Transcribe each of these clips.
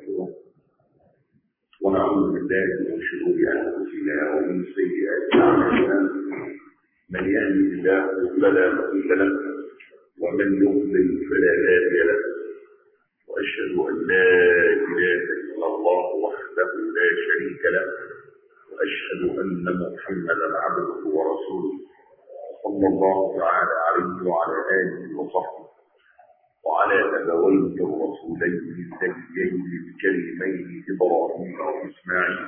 ونستغفره ونعوذ بالله من شرور انفسنا ومن سيئات اعمالنا من يهده الله فلا مضل له ومن يضلل فلا هادي له واشهد ان لا اله الا الله وحده لا شريك له واشهد ان محمدا عبده ورسوله صلى الله تعالى عليه وعلى اله وصحبه وعلى أبويه الرسولين النبيين الكريمين إبراهيم وإسماعيل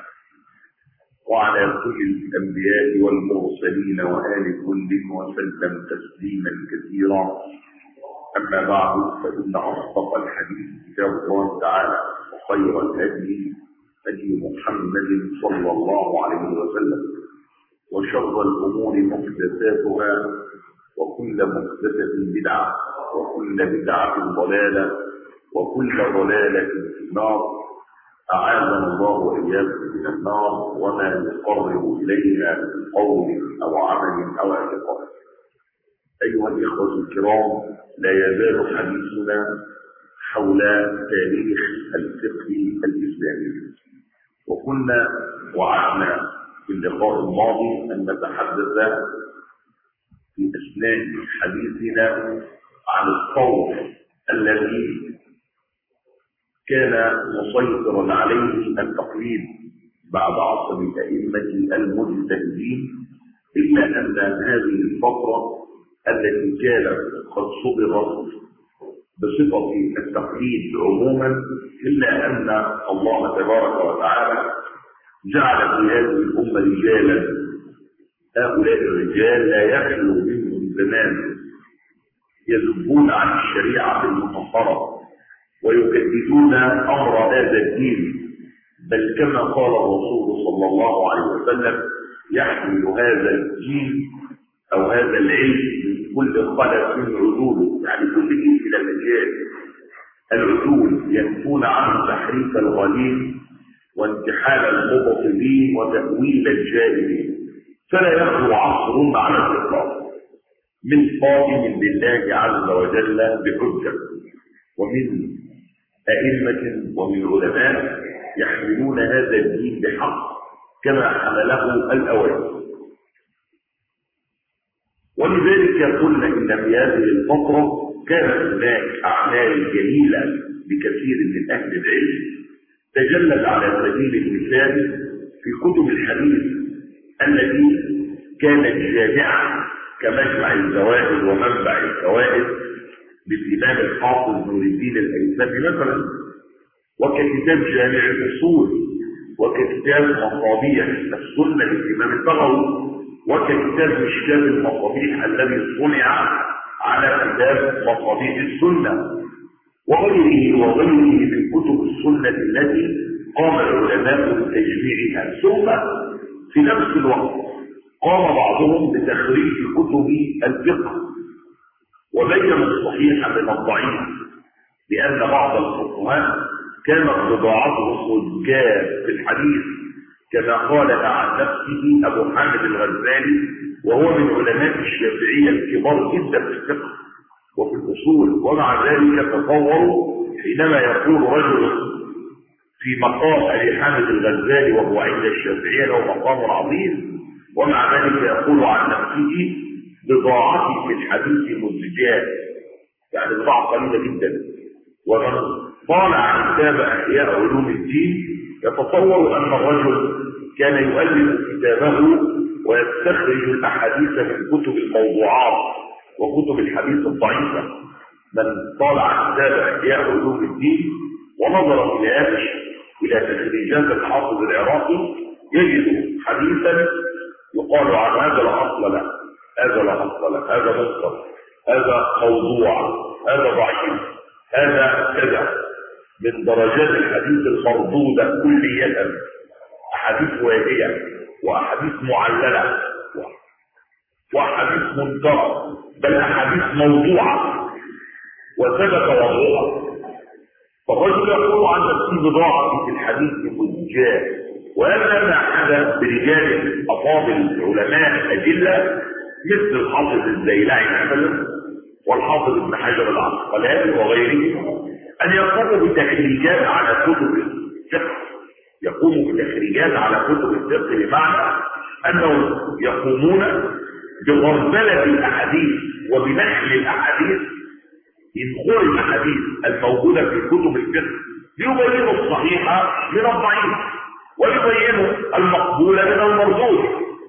وعلى كل الأنبياء والمرسلين وآل كل وسلم تسليما كثيرا أما بعد فإن أصدق الحديث كتاب الله تعالى وخير الهدي هدي محمد صلى الله عليه وسلم وشر الأمور محدثاتها وكل محدثة بدعة وكل بدعة ضلالة وكل ضلالة في النار أعاذنا الله وإياكم من النار وما يقرب إلينا من قول أو عمل أو اعتقاد أيها الإخوة الكرام لا يزال حديثنا حول تاريخ الفقه الإسلامي وكنا وعدنا في اللقاء الماضي أن نتحدث في أثناء حديثنا عن الطور الذي كان مسيطرا عليه التقليد بعد عصر الأئمة المجتهدين إلا أن هذه الفترة التي كانت قد صبغت بصفة التقليد عموما إلا أن الله تبارك وتعالى جعل في هذه الأمة رجالا هؤلاء الرجال لا يخلو منهم زمان يذبون عن الشريعة المطهرة ويجددون أمر هذا الدين بل كما قال الرسول صلى الله عليه وسلم يحمل هذا الدين أو هذا العلم من كل خلف من عدوله يعني كل جيل إلى مجال العدول ينفون عنه تحريف الغليل وانتحال المبطلين وتأويل الجاهلين فلا يخلو عصر على الإطلاق من قائم لله عز وجل بحجة ومن أئمة ومن علماء يحملون هذا الدين بحق كما حمله الأوائل ولذلك قلنا إن في هذه الفترة كانت هناك أعمال جميلة لكثير من أهل العلم تجلت على سبيل المثال في كتب الحديث التي كانت جامعة كمجمع الزوائد ومنبع الفوائد للإمام الحافظ نور الدين الأيثمي مثلا وككتاب جامع الأصول وككتاب مصابيح السنة للإمام البغوي وككتاب مشكاة المصابيح الذي صنع على كتاب مصابيح السنة وغيره وغيره من كتب السنة التي قام العلماء بتجميعها ثم في نفس الوقت قام بعضهم بتخريج كتب الفقه وبين الصحيح من الضعيف لأن بعض الفقهاء كانت بضاعته سجاد في الحديث كما قال عن نفسه أبو حامد الغزالي وهو من علماء الشافعية الكبار جدا في الفقه وفي الأصول ومع ذلك تصوروا حينما يقول رجل في مقام أبي حامد الغزالي وهو عند الشافعية له مقام عظيم ومع ذلك يقول عن نفسه بضاعتي في الحديث مزجات يعني بضاعة قليلة جدا ومن طالع كتاب أحياء علوم الدين يتصور أن الرجل كان يؤلف كتابه ويستخرج الأحاديث من كتب الموضوعات وكتب الحديث الضعيفة من طالع كتاب أحياء علوم الدين ونظر إلى آخر إلى تخريجات الحافظ العراقي يجد حديثا يقال عن هذا الأصل لا هذا لا أصل له هذا منكر هذا موضوع هذا ضعيف هذا كذا من درجات الحديث المردودة كلية أحاديث واهية وأحاديث معللة وأحاديث منكرة بل أحاديث موضوعة وثبت وضوعها فالرجل يقول عن نفسه بضاعة في الحديث مزجاه وهذا ما حدث برجال أفاضل علماء أجلة مثل الحافظ الزيلعي مثلا والحافظ ابن حجر العسقلاني وغيرهم أن يقوموا بتخريجات على كتب الفقه يقوموا بتخريجات على كتب الفقه بمعنى أنهم يقومون بغربلة الأحاديث وبنقل الأحاديث يدخل الأحاديث الموجودة في كتب الفقه ليبينوا الصحيح من الضعيف ويبينوا المقبول من المردود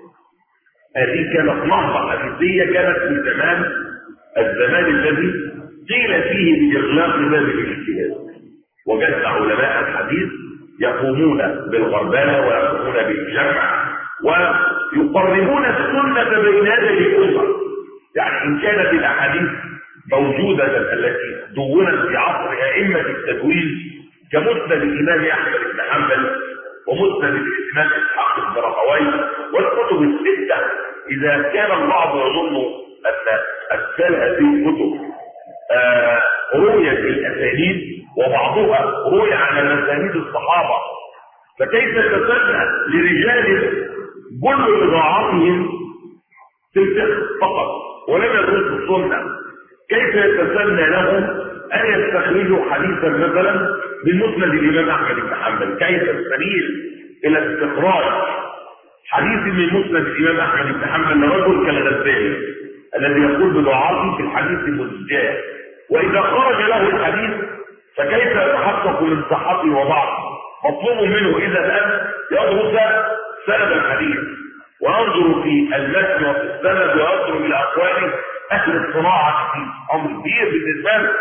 هذه كانت نهضة حديثية كانت في زمان الزمان الذي قيل فيه بإغلاق باب الاجتهاد وجدت علماء الحديث يقومون بالغربلة ويقومون بالجمع ويقربون السنة بين يدي الأمة يعني إن كانت الأحاديث موجودة التي دونت في عصر أئمة التدوين كمسند الإمام أحمد بن حنبل ومسند الإمام إسحاق بن راهويه والكتب الستة إذا كان البعض يظن أن أمثال هذه الكتب آه رويت الأسانيد وبعضها روي على مسانيد الصحابة فكيف تسنى لرجال كل بضاعتهم في الفقه فقط ولم يدرسوا السنة كيف يتسنى لهم أن يستخرجوا حديثا مثلا من مسند الإمام أحمد بن حنبل كيف السبيل إلى استخراج حديث من مسند الإمام أحمد بن حنبل لرجل كالغزالي الذي يقول بضاعته في الحديث المزجاه وإذا خرج له الحديث فكيف يتحقق من صحته وضعفه مطلوب منه إذا أن يدرس سند الحديث وينظر في المتن وفي السند وينظر إلى أقوال أهل الصناعة في أمر كبير بالنسبة له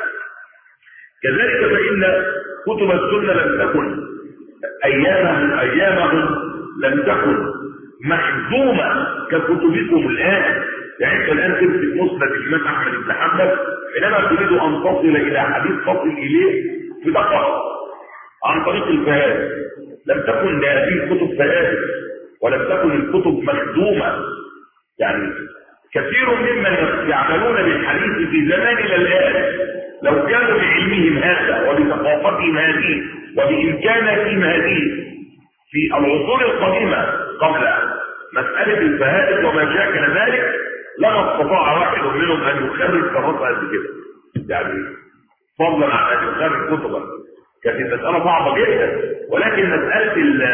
كذلك فإن كتب السنة لم تكن أيامهم أيامهم لم تكن مخزومة ككتبكم الآن يعني أنت الآن تمسك مسند الإمام أحمد بن حنبل حينما تريد أن تصل إلى حديث تصل إليه في دقة عن طريق الفهاد لم تكن هذه الكتب فهاد ولم تكن الكتب مخدومة يعني كثير ممن يعملون بالحديث في زماننا الآن لو كانوا بعلمهم هذا وبثقافتهم هذه وبإمكاناتهم هذه في العصور القديمة قبل مسألة الفهائد وما شاكل ذلك لما استطاع واحد منهم أن يخرج كراسة قد كده يعني فضلا عن أن يخرج كتبا كانت المسألة صعبة جدا ولكن مسألة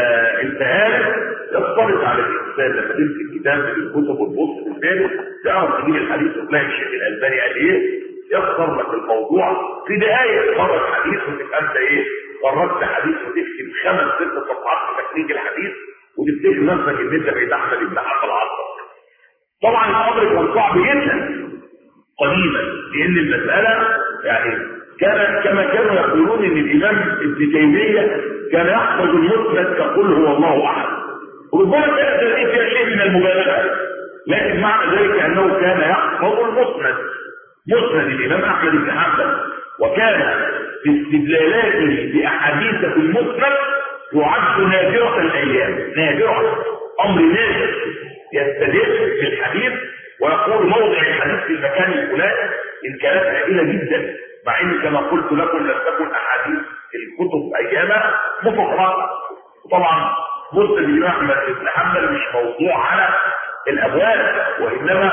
الفهائد يفترض على الإنسان لما تمسك كتاب من الكتب وتبص في الثالث تعرف تجيب الحديث وتلاقي الشيخ الألباني قال إيه يخسر لك الموضوع في دقايق خرج حديث وتبقى انت ايه خرجت حديث وتكتب خمس ست صفحات في تخريج الحديث وتفتكر نفسك ان انت بقيت احمد بن حنبل عصر طبعا الامر كان صعب جدا قديما لان المساله يعني كان كما كانوا يقولون ان الامام ابن تيميه كان يحفظ المسند كقل هو الله احد ربما كانت هذه فيها شيء من المبالغه لكن معنى ذلك انه كان يحفظ المسند مسند الامام احمد بن حنبل وكان في استدلالاته باحاديث في المسند يعد نادرة الايام نادرة امر نادر يستدل في الحديث ويقول موضع الحديث في المكان الفلاني ان كانت هائله جدا مع ان كما قلت لكم لم تكن احاديث الكتب ايامها مفقرة طبعا مسند الامام احمد بن حنبل مش موضوع على الابواب وانما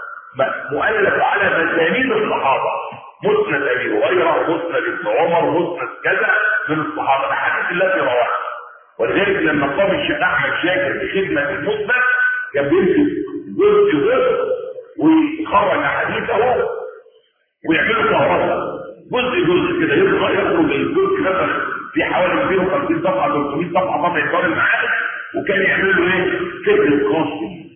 مؤلف على مسانيد الصحابة مسند ابي هريره مسند ابن عمر مسند كذا من الصحابه الاحاديث التي رواها ولذلك لما قام الشيخ احمد شاكر بخدمه المسند كان بيمسك جزء جزء ويخرج احاديثه ويعملوا كهرباء جزء جزء كده يخرج يخرج الجزء مثلا في حوالي 250 صفحه 300 صفحه طبعا يقال المعارف وكان يعمل له ايه؟ فكر خاص بيه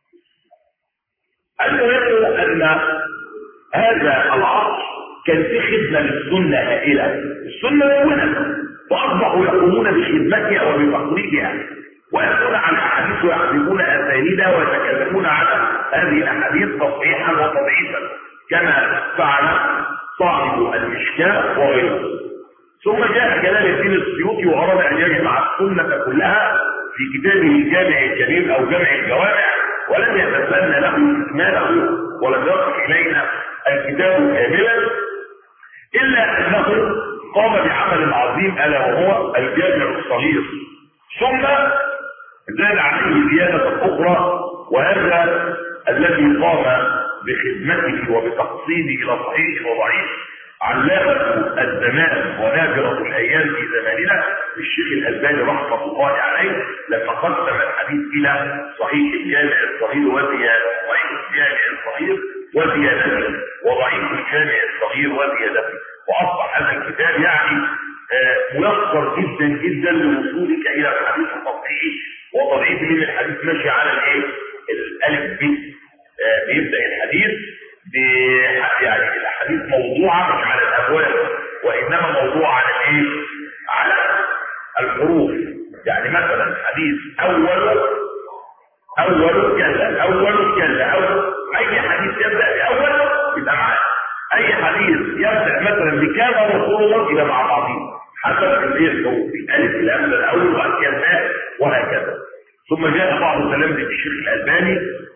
المهم ان هذا العصر كان في خدمه للسنه هائله السنه مؤمنه واصبحوا يقومون بخدمتها وبتقليدها ويأتون على الاحاديث ويحذفون اسانيدها ويتكلمون على هذه الاحاديث تصحيحا وتضعيفا كما فعل صاحب المشكاه وغيره ثم جاء جلال الدين السيوطي واراد ان يجمع السنه كلها في كتابه الجامع الكبير او جامع الجوامع ولم يتسنى له استكماله ولم يصل الينا الكتاب كاملا الا انه قام بعمل عظيم الا وهو الجامع الصغير ثم زاد عليه زياده اخرى وهذا الذي قام بخدمته وبتقصيده الى صحيح وضعيف علامة الزمان ونادرة الأيام في زماننا الشيخ الألباني رحمة الله عليه لما قسم الحديث إلى صحيح الجامع الصغير وزيادة صحيح الجامع الصغير وزيادته وضعيف الجامع الصغير وزيادته وأصبح هذا الكتاب يعني ميسر جدا جدا لوصولك إلى الحديث التصحيح وطبيعي من الحديث ماشي على الايه؟ الألف ب بيبدأ الحديث يعني الاحاديث موضوعه مش على الابواب وانما موضوعه على الايه على الحروف يعني مثلا حديث اول اول كذا اول كذا او اي حديث يبدا باول يبقى معاه اي حديث يبدا مثلا بكذا رسول الله يبقى مع بعضهم حسب الايه الحروف الالف الامر الاول وبعد كذا وهكذا ثم جاء بعض تلامذه الشيخ الالباني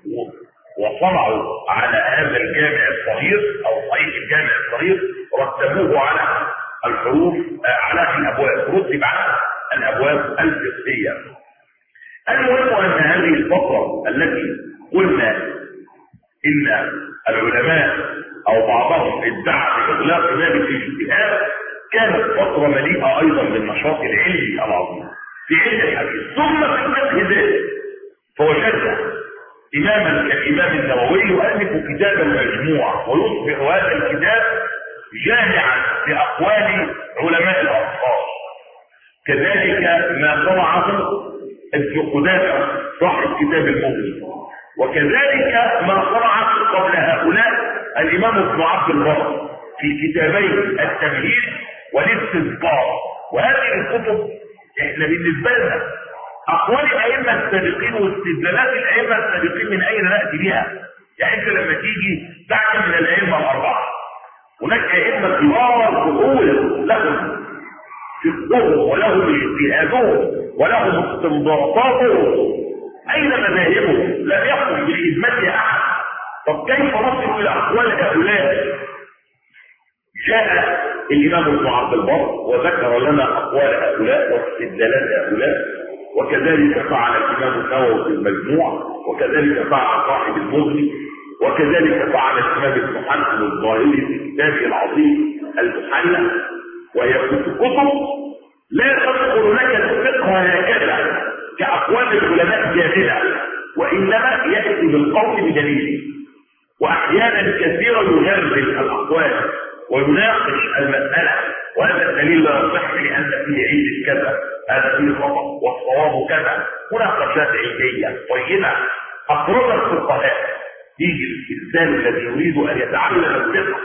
وصنعوا على هذا الجامع الصغير او صحيح الجامع الصغير رتبوه على الحروف على الابواب رتب على الابواب الفقهيه المهم ان هذه الفتره التي قلنا ان العلماء او بعضهم ادعى باغلاق باب الاجتهاد كانت فتره مليئه ايضا بالنشاط العلمي العظيم في علم الحديث ثم في الفقه ذلك فوجدنا إماما كالإمام النووي يؤلف كتابا مجموعا ويصبح هذا الكتاب جامعا لأقوال علماء الأمصار كذلك ما صنعه الفقدات صاحب كتاب المغني وكذلك ما صنعه قبل هؤلاء الإمام ابن عبد البر في كتابين التمهيد والاستذكار وهذه الكتب احنا بالنسبة لنا اقوال الائمه السابقين واستدلالات الائمه السابقين من اين ناتي بها يعني انت لما تيجي تعلم من الائمه الاربعه هناك ائمه كبار فضول لهم فقههم ولهم اجتهادهم ولهم استنباطاتهم اين مذاهبهم لم يقم بخدمتها احد طب كيف نصل الى اقوال هؤلاء جاء الامام ابن عبد البر وذكر لنا اقوال هؤلاء واستدلالات هؤلاء وكذلك فعل الامام النووي في المجموع وكذلك فعل صاحب المغني وكذلك فعل الامام ابن حزم الظاهري في كتابه العظيم المحلى وهي كتب لا تذكر لك الفقه هكذا كاقوال العلماء جاهله وانما ياتي بالقول بدليله واحيانا كثيرا يغرب الاقوال ويناقش المساله وهذا الدليل لا يصح لان فيه عيد كذا هذا فيه خطا والصواب كذا مناقشات علميه طيبه افرض الفقهاء يجي الانسان الذي يريد ان يتعلم الفقه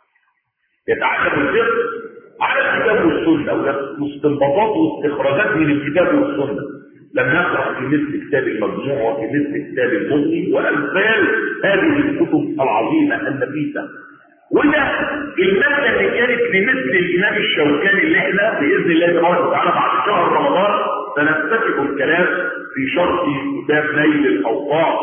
يتعلم الفقه على الكتاب والسنه واستنباطات واستخراجات من الكتاب والسنه لم نقرا في مثل كتاب المجموع وفي مثل كتاب المغني وامثال هذه الكتب العظيمه النفيسه وده المادة اللي كانت لمثل الإمام الشوكاني اللي احنا بإذن الله تبارك وتعالى بعد شهر رمضان سنفتتح الكلام في شرح كتاب نيل الأوطار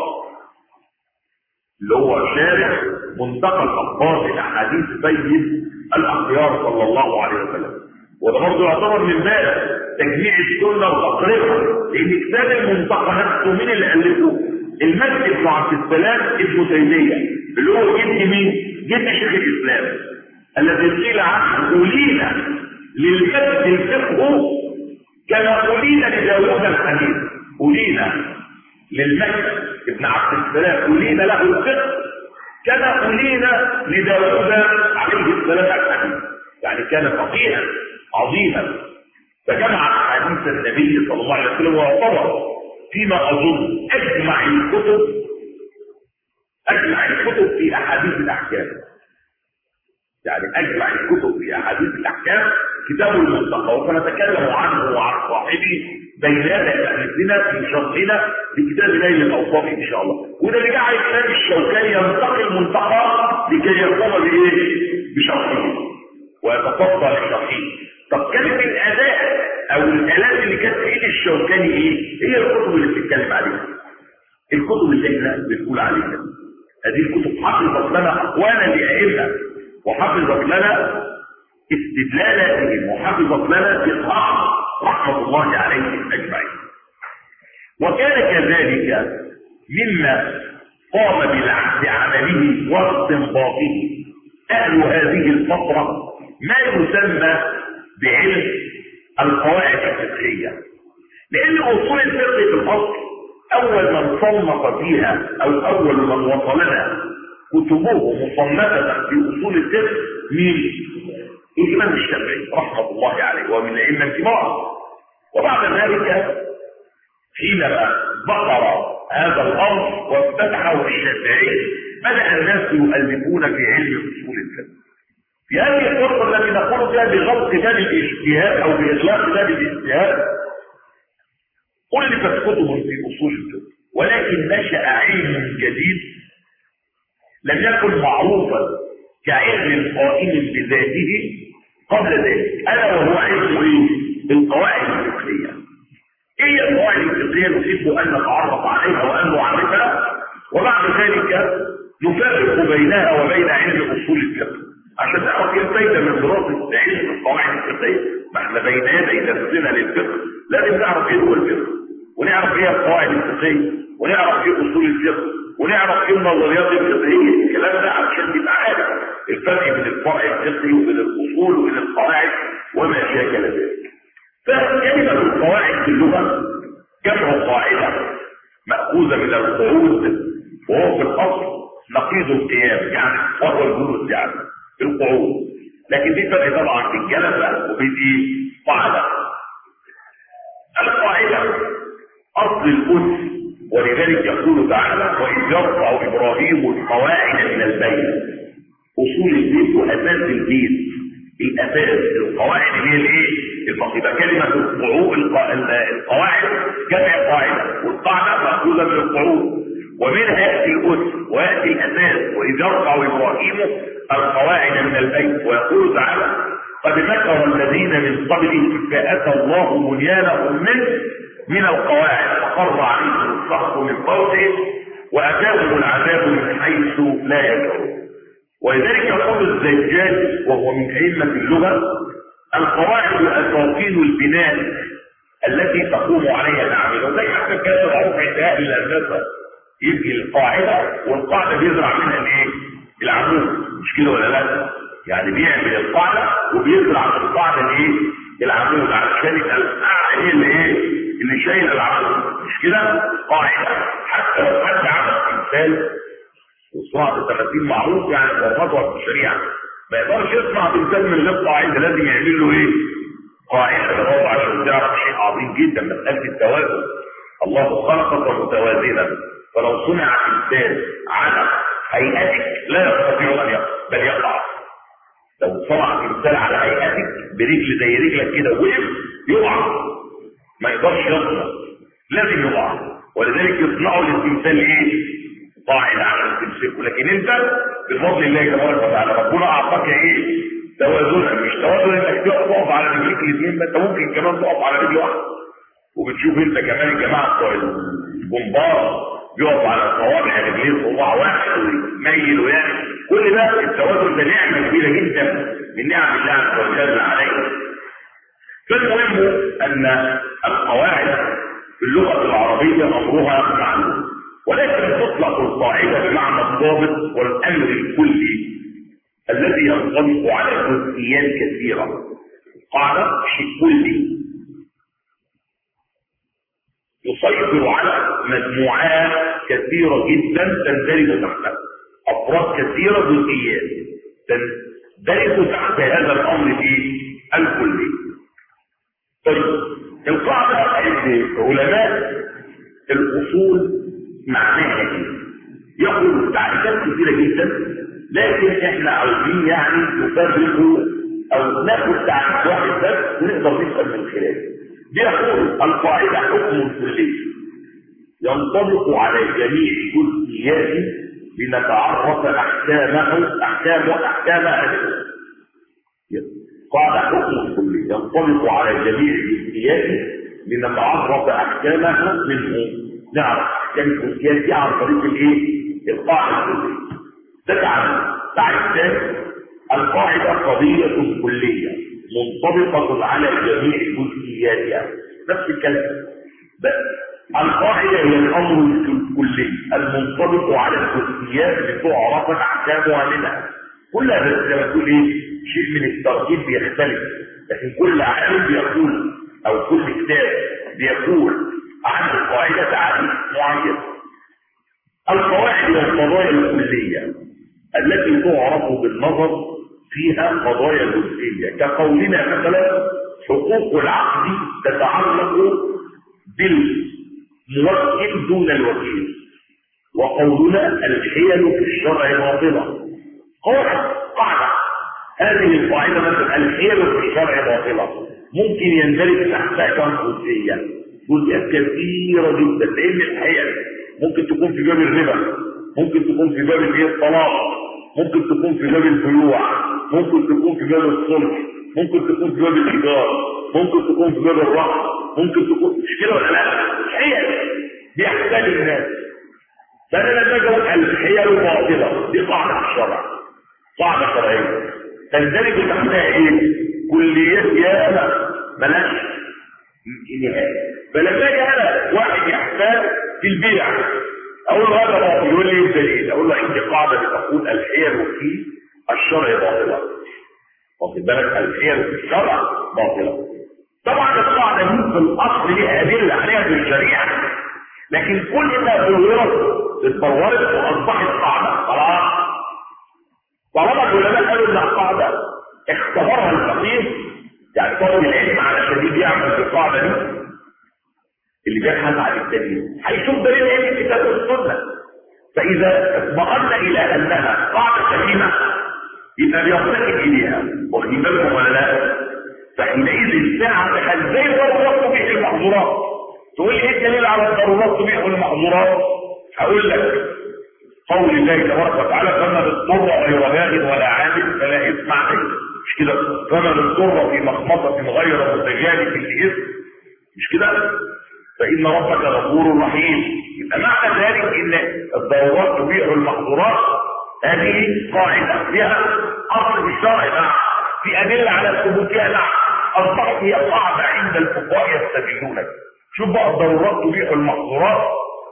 اللي هو شارح منتقى الأخبار الأحاديث سيد الأخيار صلى الله عليه وسلم وده برضه يعتبر من باب تجميع السنة والأقربة لأن كتاب المنتقى نفسه مين اللي ألفه؟ المسجد بن عبد السلام ابن تيمية اللي هو جد مين؟ جد شيخ الاسلام الذي قيل عنه أولينا للمسجد الفقه كما أولينا لداوود الحديث أولينا للمسجد ابن عبد السلام أولينا له الفقه كما أولينا لداوود عليه السلام الحديث يعني كان فقيها عظيما فجمع حديث النبي صلى الله عليه وسلم ويعتبر فيما أظن أجمع الكتب أجمع الكتب في أحاديث الأحكام يعني أجمع الكتب في أحاديث الأحكام كتاب المنتقى وسنتكلم عنه وعن صاحبه بين يدي أهلنا في شرحنا لكتاب ليل الأوصاف إن شاء الله وده اللي جعل الإمام الشوكاني ينتقي المنتقى لكي يقوم بإيه؟ بشرحه ويتفضل لشرحه طب كانت الأداء أو الآلات اللي كانت في إيد الشوكاني إيه؟ هي الكتب اللي بتتكلم عليها الكتب اللي احنا بنقول عليها هذه الكتب حفظت لنا أقوالا لأئمة وحفظت لنا استدلالاتهم وحفظت لنا إصحاح رحمة الله عليهم أجمعين وكان كذلك مما قام بعمله واستنباطه أهل هذه الفترة ما يسمى بعلم القواعد الفقهية لأن أصول الفقه في الأصل أول من صنف فيها أو أول من وصلنا كتبه مصنفة في أصول الفقه مين؟ الإمام الشافعي رحمة الله عليه ومن الأئمة الكبار وبعد ذلك حينما بطر هذا الأمر وافتتحه الشافعي بدأ الناس يؤلفون في علم أصول الفقه في هذه الفرصة التي نقول فيها بغلق باب الاجتهاد أو بإغلاق باب الاجتهاد ألفت كتب في أصول الفقه ولكن نشأ علم جديد لم يكن معروفا كعلم قائم بذاته قبل ذلك ألا وهو علم إيه؟ القواعد الفقهية هي القواعد الفقهية نحب أن نتعرف عليها وأن نعرفها وبعد ذلك نفرق بينها وبين علم أصول الفقه عشان تعرف ايه الفايدة من دراسة علم القواعد الفقهية ما احنا بين يدي درسنا للفقه لازم نعرف ايه هو الفقه ونعرف ايه القواعد الفقهية ونعرف ايه أصول الفقه ونعرف ايه النظريات الفقهية الكلام ده عشان نبقى عارف الفرق بين الفرع الفقهي وبين الأصول وبين القواعد وما شاكل ذلك فكلمة القواعد في اللغة جمع قاعدة مأخوذة من القعود وهو في الأصل نقيض القيام يعني وهو الجلوس يعني القعود لكن دي فرق طبعا في الجلسة وبين ايه؟ قاعدة القاعدة أصل الأس ولذلك يقول تعالى وإذ يرفع إبراهيم القواعد من البيت أصول البيت وأساس البيت الأساس القواعد اللي هي الإيه؟ يبقى كلمة القعود القواعد جمع قاعدة والقاعدة مأخوذة من القعود ومنها يأتي الأس ويأتي الأساس وإذ يرفع إبراهيم القواعد من البيت ويقول تعالى قد مكر الذين من قبلهم فأتى الله بنيانهم منه من القواعد فقر عليهم الصخر من فوقهم وأتاهم العذاب من حيث لا يشعرون ولذلك يقول الزجاج وهو من أئمة اللغة القواعد أساطين البناء التي تقوم عليها الأعمال وزي حتى كان العرف انتهاء الأساسة يبقي القاعدة والقاعدة بيزرع منها الايه؟ العمود مش كده ولا لا؟ يعني بيعمل القاعدة وبيزرع في القاعدة الايه؟ العمود علشان يبقى القاعدة هي اللي ايه؟ اللي شايله العمود مش كده؟ قاعدة حتى لو حد عمل تمثال وصناعة التماثيل معروف يعني وخطوة في الشريعة ما يقدرش يصنع تمثال من غير قاعدة لازم يعمل له ايه؟ قاعدة برضه عشان تعرف شيء عظيم جدا مسألة التوازن الله خلقك متوازنا فلو صنع تمثال على هيئتك لا يستطيع ان يقع بل يقع لو صنع تمثال على هيئتك برجل زي رجلك كده وقف يقع ما يقدرش يصنع لازم يقع ولذلك يصنعوا للتمثال ايه؟ قاعدة عشان تمسكه لكن انت بفضل الله تبارك وتعالى ربنا اعطاك ايه؟ توازنا مش توازن انك تقف على رجليك الاثنين ما انت ممكن كمان تقف على رجل واحده وبتشوف انت كمان الجماعه بتوع الجمبار بيقف على صوابع رجليه صباع واحد ويميل ويعمل كل ده التوازن ده نعمه كبيره جدا من نعم الله عز وجل علينا فالمهم ان القواعد في اللغه العربيه امرها معلوم ولكن تطلق القاعده بمعنى الضابط والامر الكلي الذي ينطبق على جزئيات كثيره قاعده شيء كلي يسيطر على مجموعات كثيرة جدا تندرج تحتها أفراد كثيرة جزئيات تندرج تحت هذا الأمر في الكلي طيب القاعدة عند علماء الأصول معناها ايه؟ يقول تعريفات كثيرة جدا لكن احنا عاوزين يعني نفرق او ناخد تعريف واحد بس ونقدر نفهم من خلاله بيقول القاعدة حكم كلي ينطبق على جميع جزئياته لنتعرف احكامه احكام احكام قاعدة حكم كلي ينطبق على جميع جزئياته لنتعرف احكامه منه نعرف احكام الجزئيات دي عن طريق الايه؟ القاعدة الكلية ده تعريف تعريف ثاني القاعدة قضية كلية منطبقة على جميع جزئياتها نفس الكلام القاعدة هي الأمر الكلي المنطبق على الجزئيات لتعرف أحكامها منها كلها بس زي ما تقول ايه شيء من الترتيب بيختلف لكن كل عالم بيقول او كل كتاب بيقول عن قاعده تعريف معين القواعد والقضايا الكليه التي تعرف بالنظر فيها قضايا جزئيه كقولنا مثلا حقوق العقد تتعلق بالموكل دون الوكيل وقولنا الحيل في الشرع باطله قاعده قاعده هذه القاعده مثلا الحيل في الشرع باطله ممكن يندرج تحتها كم جزئيه جزئيات كثيره جدا لان الحيل ممكن تكون في باب الربا ممكن تكون في باب الايه الطلاق ممكن تكون في باب البيوع ممكن تكون في باب الصلح ممكن تكون في باب الايجار ممكن تكون في باب الرهن ممكن تكون مش كده ولا لا حيل بيحتاج الناس فانا لما اجي اقول الحيل باطله دي قاعده في الشرع قاعده شرعيه تندرج تحتها ايه كليات ياما ملاش نهايه فلما اجي انا واحد يحتاج في البيع اقول له هذا باطل يقول لي الدليل اقول له عندي قاعده بتقول الحيل في الشرع باطله واخد بالك الحيل في الشرع باطله طبعا القاعده دي في الاصل ليها ادله عليها في الشريعه لكن كل ما تغيرت اتطورت واصبحت قاعده خلاص طالما العلماء قالوا انها قاعده اختبرها الفقيه يعني طالب العلم على شديد يعمل في القاعده دي اللي بيبحث عن الدليل هيشوف دليل ايه في الكتاب والسنه فاذا اطمأن الى انها قاعده سليمه يبقى بيرتكب اليها واخدين بالكم ولا لا؟ فحينئذ الساعه هل زي الضرورات تبيح المحظورات تقول لي ايه الدليل على الضرورات تبيح المحظورات؟ هقول لك قول الله تبارك وتعالى فمن اضطر غير باغ ولا عاد فلا اثم عليه مش كده فمن اضطر في مخمصه غير متجانف لاثم مش كده فان ربك غفور رحيم يبقى معنى ذلك ان الضرورات تبيح المحظورات هذه قاعده فيها اصل في الشرع نعم في ادله على ثبوتها نعم اصبحت هي قاعده عند الفقهاء يستدلون شوف بقى الضرورات تبيح المحظورات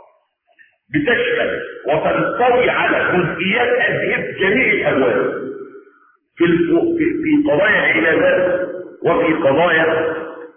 بتشمل وتنطوي على جزئيات أدهية جميع الأبواب في في في قضايا العبادات وفي قضايا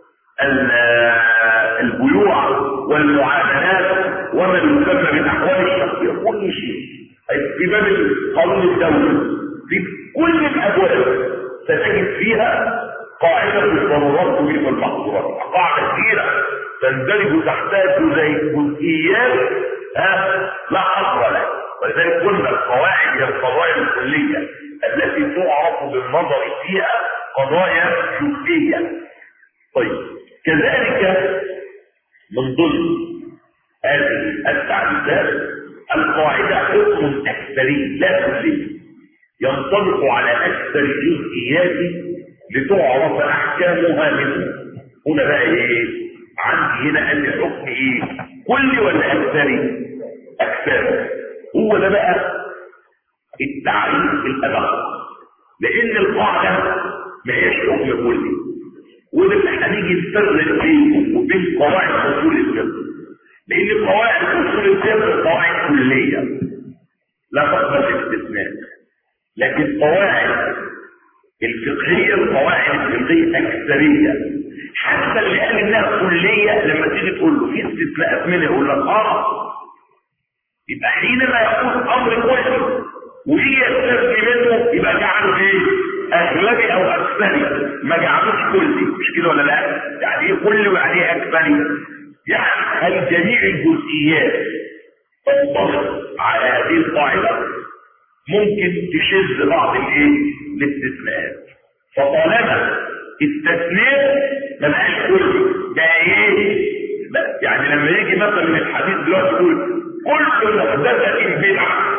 البيوع والمعاملات وما يسمى بالاحوال الشخصيه كل شيء في باب القانون الدولي في كل الابواب ستجد فيها قاعده الضرورات تبيح المحظورات قاعده كبيره تندرج تحتها جزئيات لا حصر له ولذلك قلنا القواعد هي القضايا الكليه التي تعرف بالنظر فيها قضايا جزئيه طيب كذلك من ضمن هذه التعريفات القاعده حكم اكثري لا كلي ينطبق على اكثر جزئيات لتعرف احكامها منه هنا بقى ايه عندي هنا قال لي حكم ايه كل ولا اكثري اكثر هو ده بقى التعريف الادق لان القاعده ما هيش حكم كلي وده اللي هنيجي نفرق بينه وبين قواعد اصول الفقه لان قواعد اصول الفقه قواعد كليه لا تقبل استثناء لكن قواعد الفقهيه القواعد الفقهيه اكثريه حتى اللي قال انها كليه لما تيجي تقول له في استثناءات منها يقول لك اه يبقى حينما يقول امر كلي ويجي يستثني منه يبقى جعله ايه؟ اغلبي او اكثري ما جعلوش كلي مش كده ولا لا؟ يعني ايه كلي ويعني ايه اكثري؟ يعني هل جميع الجزئيات تنطبق على هذه القاعده ممكن تشذ بعض الايه؟ الاستثناءات فطالما استثناء ما بقاش كلي ده ايه؟ يعني لما يجي مثلا من الحديث دلوقتي يقول كل محدثة بدعة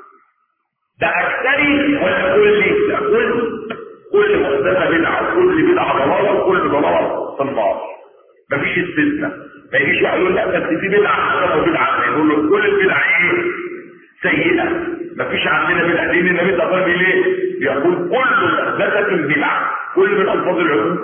ده أكثري ولا كل لا كل كل محدثة بدعة وكل بدعة ضلالة وكل ضلالة في النار مفيش استثناء ما يجيش واحد يقول لا بس دي بدعة حسنة وبدعة يقول له كل البدع ايه؟ سيئة مفيش عندنا بدعة دين النبي صلى الله عليه وسلم ليه؟ يقول كل محدثة بدعة كل من ألفاظ العلوم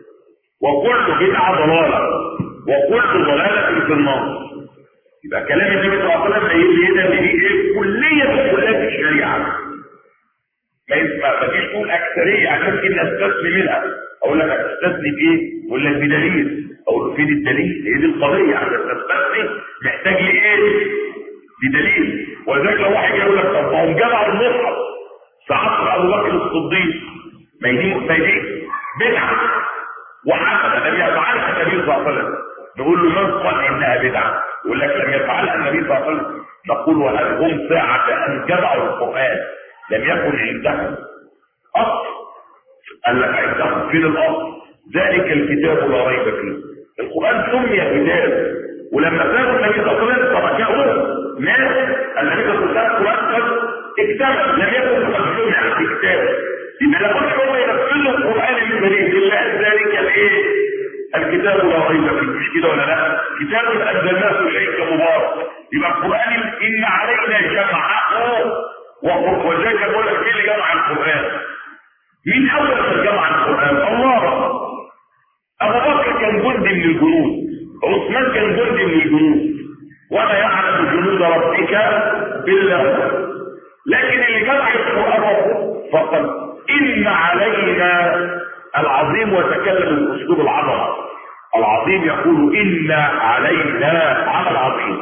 وكل بدعة ضلالة وكل ضلالة في النار يبقى كلام النبي صلى الله عليه وسلم ايه هنا اللي هي ايه كلية من كليات الشريعة ما يسمع ما تجيش تقول اكثريه عشان كده استثني منها اقول لك هتستثني بايه؟ اقول لك بدليل اقول له فين الدليل؟ هي دي القضيه عشان تستثني محتاج لايه؟ بدليل ولذلك لو واحد يقول لك طب ما هم جمعوا المصحف ساعات ابو بكر الصديق ما يجي ما يجي بدعه وحسنه لم يفعلها النبي صلى الله عليه وسلم نقول له من قال انها بدعه يقول لك لم يفعلها النبي صلى الله عليه وسلم نقول وهل هم ساعه ان جمعوا القران لم يكن عندهم اصل قال لك عندهم فين الاصل ذلك الكتاب لا ريب فيه القران سمي كتاب ولما كان النبي صلى الله عليه وسلم تركه ناس النبي صلى الله عليه وسلم القران اكتمل لم يكن قد جمع في كتاب يبقى لابد هم ينفذوا القران الكريم الا ذلك الايه الكتاب لا ريب فيه مش كده ولا لا كتاب انزلناه اليك مبارك يبقى القران ان علينا جمعه وذلك بقول لك مين اللي جمع القران مين اول من جمع القران الله ابو بكر كان جندي من الجنود عثمان كان جندي من الجنود وما يعلم جنود ربك بالله لكن اللي جمع القران فقط ان علينا العظيم وتكلم الاسلوب العظمه العظيم يقول ان علينا عمل عظيم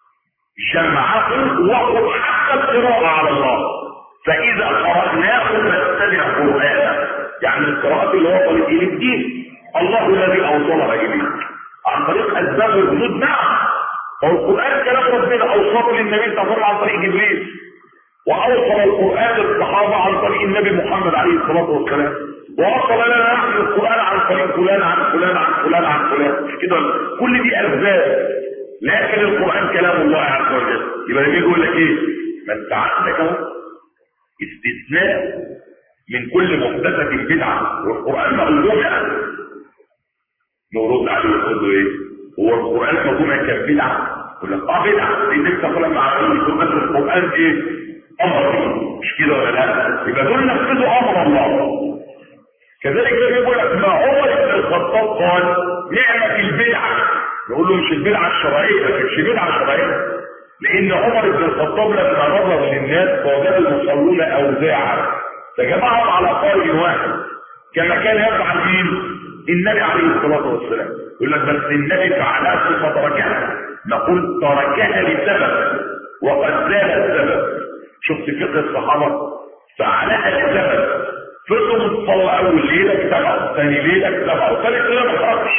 جمعه وقل حتى القراءه على الله فاذا قراناه فاتبع قرانا يعني القراءات اللي هو طريق الى الدين الله الذي اوصلها اليك عن طريق اسباب الردود نعم هو القران كلام ربنا اوصله للنبي صلى الله عليه وسلم عن طريق جبريل واوصل القران للصحابه عن طريق النبي محمد عليه الصلاه والسلام ووصل لنا نحن القران عن طريق فلان عن فلان عن فلان عن فلان مش كده كل دي اسباب لكن القران كلام الله عز وجل يبقى النبي يقول لك ايه ما انت عندك اهو استثناء من كل محدثه بدعه والقران مقلوب نرد عليه ونقول له ايه هو القران مقلوب كان بدعه يقول لك اه بدعه لان انت كل ما عارفين يكون بس القران ايه امر مش كده ولا لا يبقى دول نفذوا امر الله كذلك ده بيقول لك ما عمر بن الخطاب قال نعمة البدعة يقول له مش البدعة الشرعية مش بدعة شرعية لأن عمر بن الخطاب لما نظر للناس فوجد المصلون أوزاعا فجمعهم على قارئ واحد كما كان يفعل مين؟ النبي عليه الصلاة والسلام يقول لك بس النبي فعلها ثم تركها نقول تركها لسبب وقد زال السبب شفت فقه الصحابة فعلها لسبب فضلوا تصلى اول ليله اجتمعوا ثاني ليله اجتمعوا ثالث ليله ما خرجش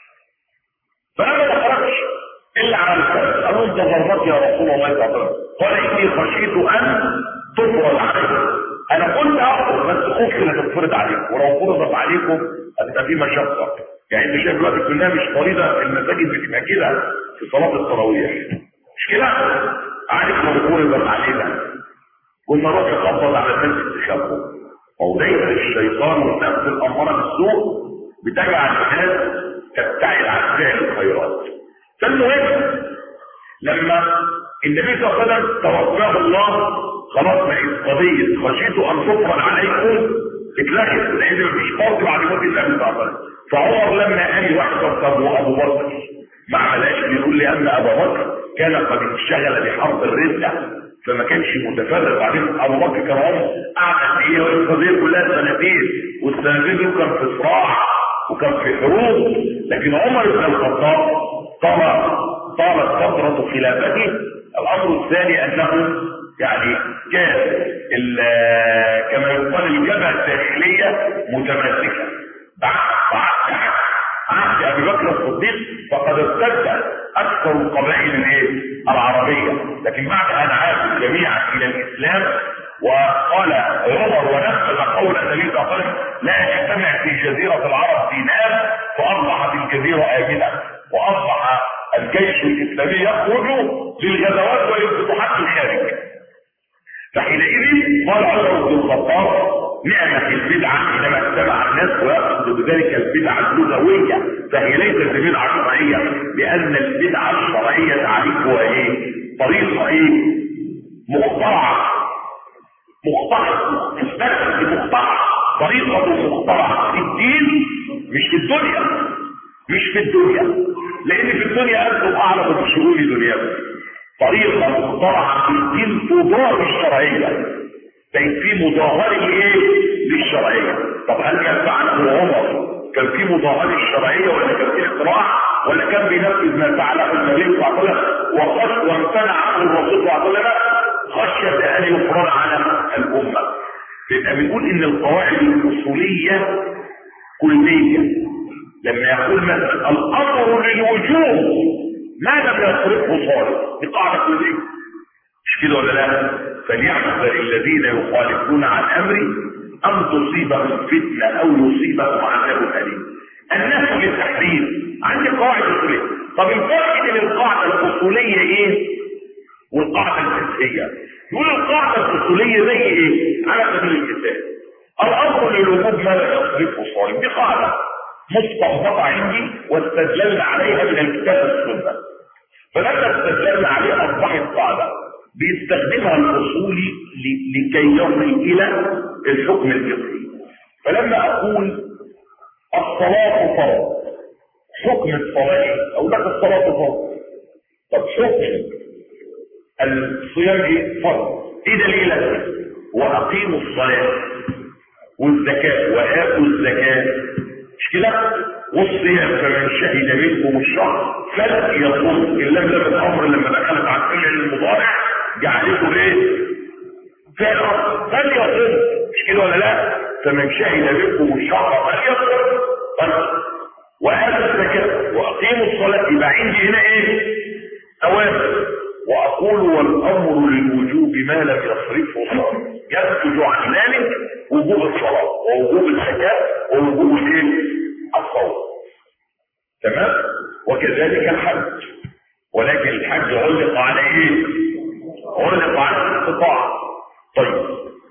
فلما ما خرجش الا على السبب قالوا انت ظلمت يا رسول الله صلى الله عليه وسلم قال اني خشيت ان تفرض عليكم انا قلت اخرج بس خفت لا تتفرض عليكم ولو فرضت عليكم هتبقى في مشقه يعني انت شايف دلوقتي كلها مش فريضه المساجد بتبقى كده في صلاه التراويح مش كده عارف لو فرضت علينا كنا نروح نخبط على الناس استخبوا موضعية الشيطان والنفس الأمارة بالسوء بتجعل الناس تبتعد عن فعل الخيرات فالمهم لما النبي صلى الله عليه وسلم توفاه الله خلاص بقت قضية خشيت أن تفرض عليكم اتلغت لأن مفيش فرض بعد موت النبي صلى الله عليه وسلم فعمر لما قال واحد طب وأبو بكر ما عملاش بيقول لي أن أبا بكر كان قد انشغل بحرب الردة فما كانش متفرغ بعدين ابو بكر كان عمره قعد ايه القضيه كلها سنتين والسنتين دول كان في صراع وكان في حروب لكن عمر بن الخطاب طال طالت فتره خلافته الامر الثاني انه يعني كان كما يقال الجبهه الداخليه متماسكه بعد بعد عهد ابي بكر الصديق فقد ارتد اكثر القبائل الايه العربيه لكن بعد ان عادوا جميعا الى الاسلام وقال عمر ونفذ قول النبي صلى الله عليه وسلم لا يجتمع في جزيره العرب دينار فاصبحت الجزيره امنه واصبح الجيش الاسلامي يخرج للغزوات والفتوحات في الخارج فحينئذ قال عمر بن الخطاب نعمة البدعة حينما اجتمع الناس ويقصد بذلك البدعة اللغوية فهي ليست بدعة شرعية لأن البدعة الشرعية تعريفها ايه؟ طريقة ايه؟ مخترعة مخترعة اسمها مخترعة طريقة مخترعة في الدين مش في الدنيا مش في الدنيا لأن في الدنيا أنتم أعلم بشؤون دنياكم طريقة مخترعة في الدين تضاد الشرعية بقت في مظاهرة ايه للشرعية طب هل كان فعله عمر كان في مظاهرة الشرعية ولا كان في اختراع ولا كان بينفذ ما فعله النبي صلى الله عليه وسلم وخش وامتنع عنه الرسول صلى الله عليه وسلم خشية ان يفرض على الامة يبقى بنقول ان القواعد الاصولية كلية لما يقول مثلا الامر للوجوب ما لم يصرفه صارف دي قاعدة كلية مش كده ولا لا فليحذر الذين يخالفون عن امري ان تصيبهم فتنة او يصيبهم عذاب اليم الناس للتحريم عندي قواعد اصولية طب الفرق بين القاعدة الاصولية ايه والقاعدة الفقهية يقول القاعدة الاصولية زي ايه على سبيل المثال الامر للوجوب ما لا يصرفه صارم دي قاعدة مستنبطة عندي واستدللنا عليها من الكتاب والسنة فلما استدللنا عليها اصبحت قاعدة بيستخدمها الاصولي لكي يصل الى الحكم الفقهي فلما اقول الصلاة فرض حكم الصلاة اقول لك الصلاة فرض طب حكم الصيام ايه فرض ايه دليلك واقيموا الصلاة والزكاة وآتوا الزكاة مش كده والصيام فمن شهد منكم الشهر فليصوم الا لم الامر لما دخلت على الفعل المضارع جعلته ايه فعل فليصوم مش كده ولا لا فمن شهد منكم الشهر فليصوم طيب وآتوا الزكاة واقيموا الصلاة يبقى عندي هنا ايه اوامر واقول والامر للوجوب ما لم يصرفه صار ينتج عن ذلك وجوب الصلاة ووجوب الزكاة ووجوب الايه الصوم تمام وكذلك الحج ولكن الحج علق على ايه علق على الاستطاعة طيب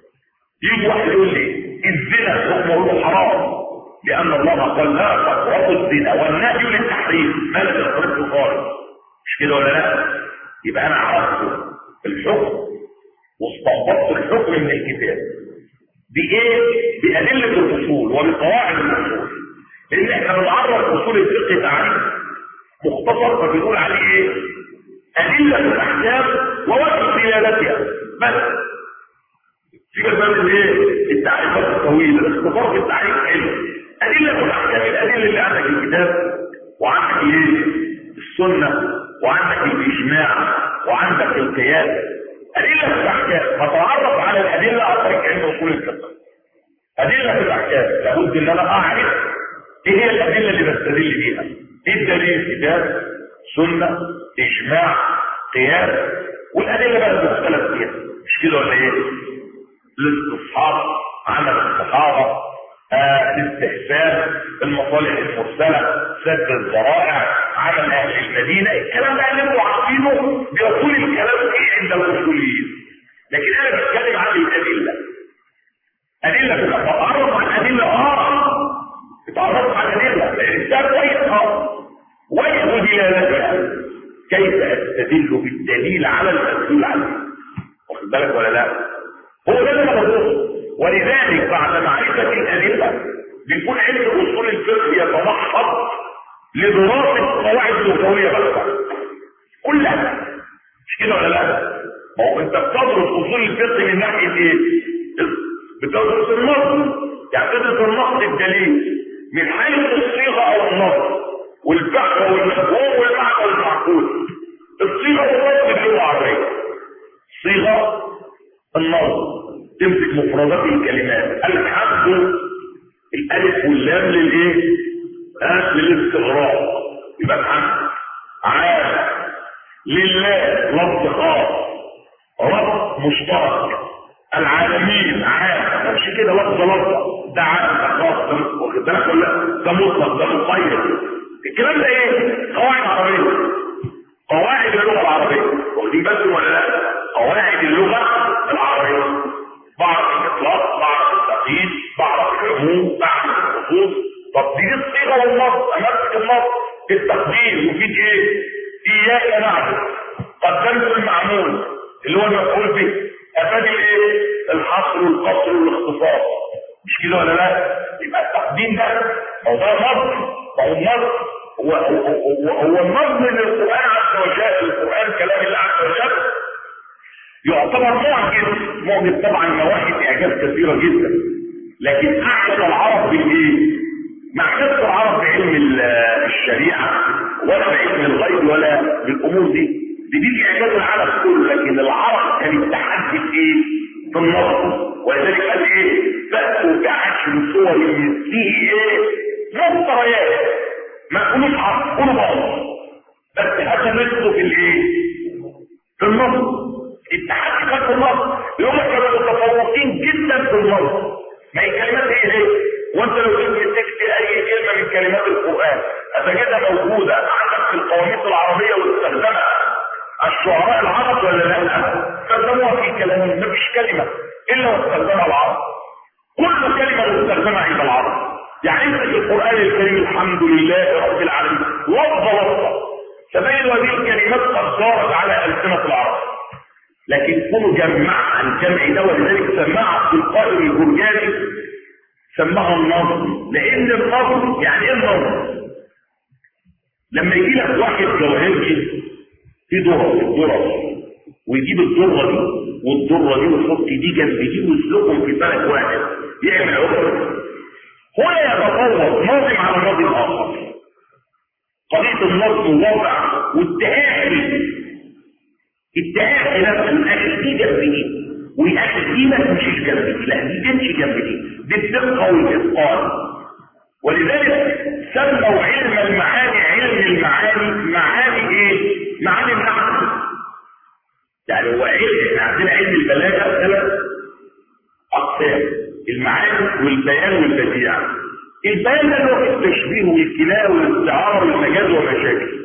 يجي واحد يقول لي الزنا حكمه حرام لان الله قال لا تقربوا الزنا والنهي للتحريم ما لم يصرفه خالص مش كده ولا لا يبقى انا عرفت الحكم واستنبطت الحكم من الكتاب بايه بادله الاصول وبقواعد الاصول لان احنا بنعرف اصول الفقه تعريف مختصر فبنقول عليه ايه ادله الاحكام ووجه دلالتها بس في بقى الايه التعريفات الطويله الاختصار في التعريف حلو ادله الاحكام الادله اللي عندك الكتاب وعندك ايه السنه وعندك الاجماع وعندك القياس ادله الاحكام فتعرف على الادله عن طريق علم اصول الفقه ادله الاحكام لابد ان انا اعرف ايه هي الادله اللي بستدل بيها ايه الدليل كتاب سنه اجماع قياس والادله بقى المختلف فيها مش كده ولا ايه الاستصحاب عمل الصحابه آه الاستحسان المصالح المرسله سد الذرائع عمل اهل المدينه الكلام ده اللي انتوا عارفينه بيقول الكلام ايه عند الاصوليين لكن انا بتكلم عن الادله ادله في اتعرف عن ادله اه اتعرف عن ادله لان ده كويس اه وجه دلالتها كيف استدل بالدليل على المسؤول عنه واخد بالك ولا لا هو ده اللي انا بقوله ولذلك بعد معرفه الادله بيكون علم اصول الفقه يتمحض لدراسه قواعد لغويه بس كلها مش كده ولا لا ما هو انت بتدرس اصول الفقه من ناحيه ايه بتدرس النص يعني تدرس النص الدليل من حيث الصيغه او النص والفقه والمفهوم والمعنى والمعقول الصيغه والنص في اللغه العربيه صيغه النص تمسك مفردات الكلمات الحمد الالف واللام للايه ها للاستغراق يبقى الحمد عام لله لفظ خاص رب مشترك العالمين عام مش كده لفظ لفظ ده عام ده خاص ده واخد بالك ولا ده مطلق ده مقيد الكلام ده ايه قواعد عربيه قواعد اللغه العربيه واخدين بالكم ولا لا قواعد اللغه العربيه بعرف الاطلاق بعرف التقييد بعرف العموم بعرف الخصوص طب دي الصيغه والنص امسك النص التقدير وفي ايه اياك نعبد قدمت المعمول اللي هو المفعول به افاد الايه الحصر والقصر والاختصاص مش كده ولا لا يبقى التقديم ده موضوع نظم هو النظم هو هو هو النظم للقران عز وجل القران كلام الله عز وجل يعتبر معجز معجز طبعا نواحي اعجاز كثيره جدا لكن اعجز العرب بالايه؟ ما اعجزش العرب بعلم الشريعه ولا بعلم الغيب ولا بالامور دي دي دي اعجاز العالم كله لكن العرب كان التحدي في ايه؟ في النظر ولذلك قال ايه؟ فاتوا بعشر صور مثله ايه؟ مفتريات ما تقولوش عرب قولوا بعض بس هتمسوا في الايه؟ في النظر التحدي كان في النظر هم كانوا متفوقين جدا في النظر ما هي كلمات ايه ايه؟ وانت لو جيت تكتب اي كلمه من كلمات القران هتجدها موجوده عندك في القواميس العربيه واستخدمها الشعراء العرب ولا لا؟ استخدموها في كلامهم ما فيش كلمه الا واستخدمها العرب كل كلمه مستخدمه عند العرب يعني انت في القران الكريم الحمد لله رب العالمين لفظه لفظه تبين هذه الكلمات قد دارت على السنه العرب لكن كونوا جمع عن جمع ده ولذلك سماها عبد القادر الجرجاني سماها النظم لان النظم يعني ايه النظم لما يجي لك واحد جواهرجي في ذره ذره ويجيب الذره دي والذره دي ويحط دي جنب دي ويسلقهم في فلك واحد يعمل عقد هنا يتفوق ناظم على ناظم اخر قضيه النظم وضع والتهاخي التهاخي نفسه الاخر دي جنب دي والاخر دي ما تمشيش جنب دي لا دي تمشي جنب دي دي الدقه والاتقان ولذلك سموا علم المعاني علم المعاني معاني ايه؟ معاني النحو يعني هو علم احنا عندنا علم البلاغه ثلاث اقسام المعاني والبيان والبديع البيان ده اللي هو التشبيه والكنايه والاستعاره والمجاز ومشاكل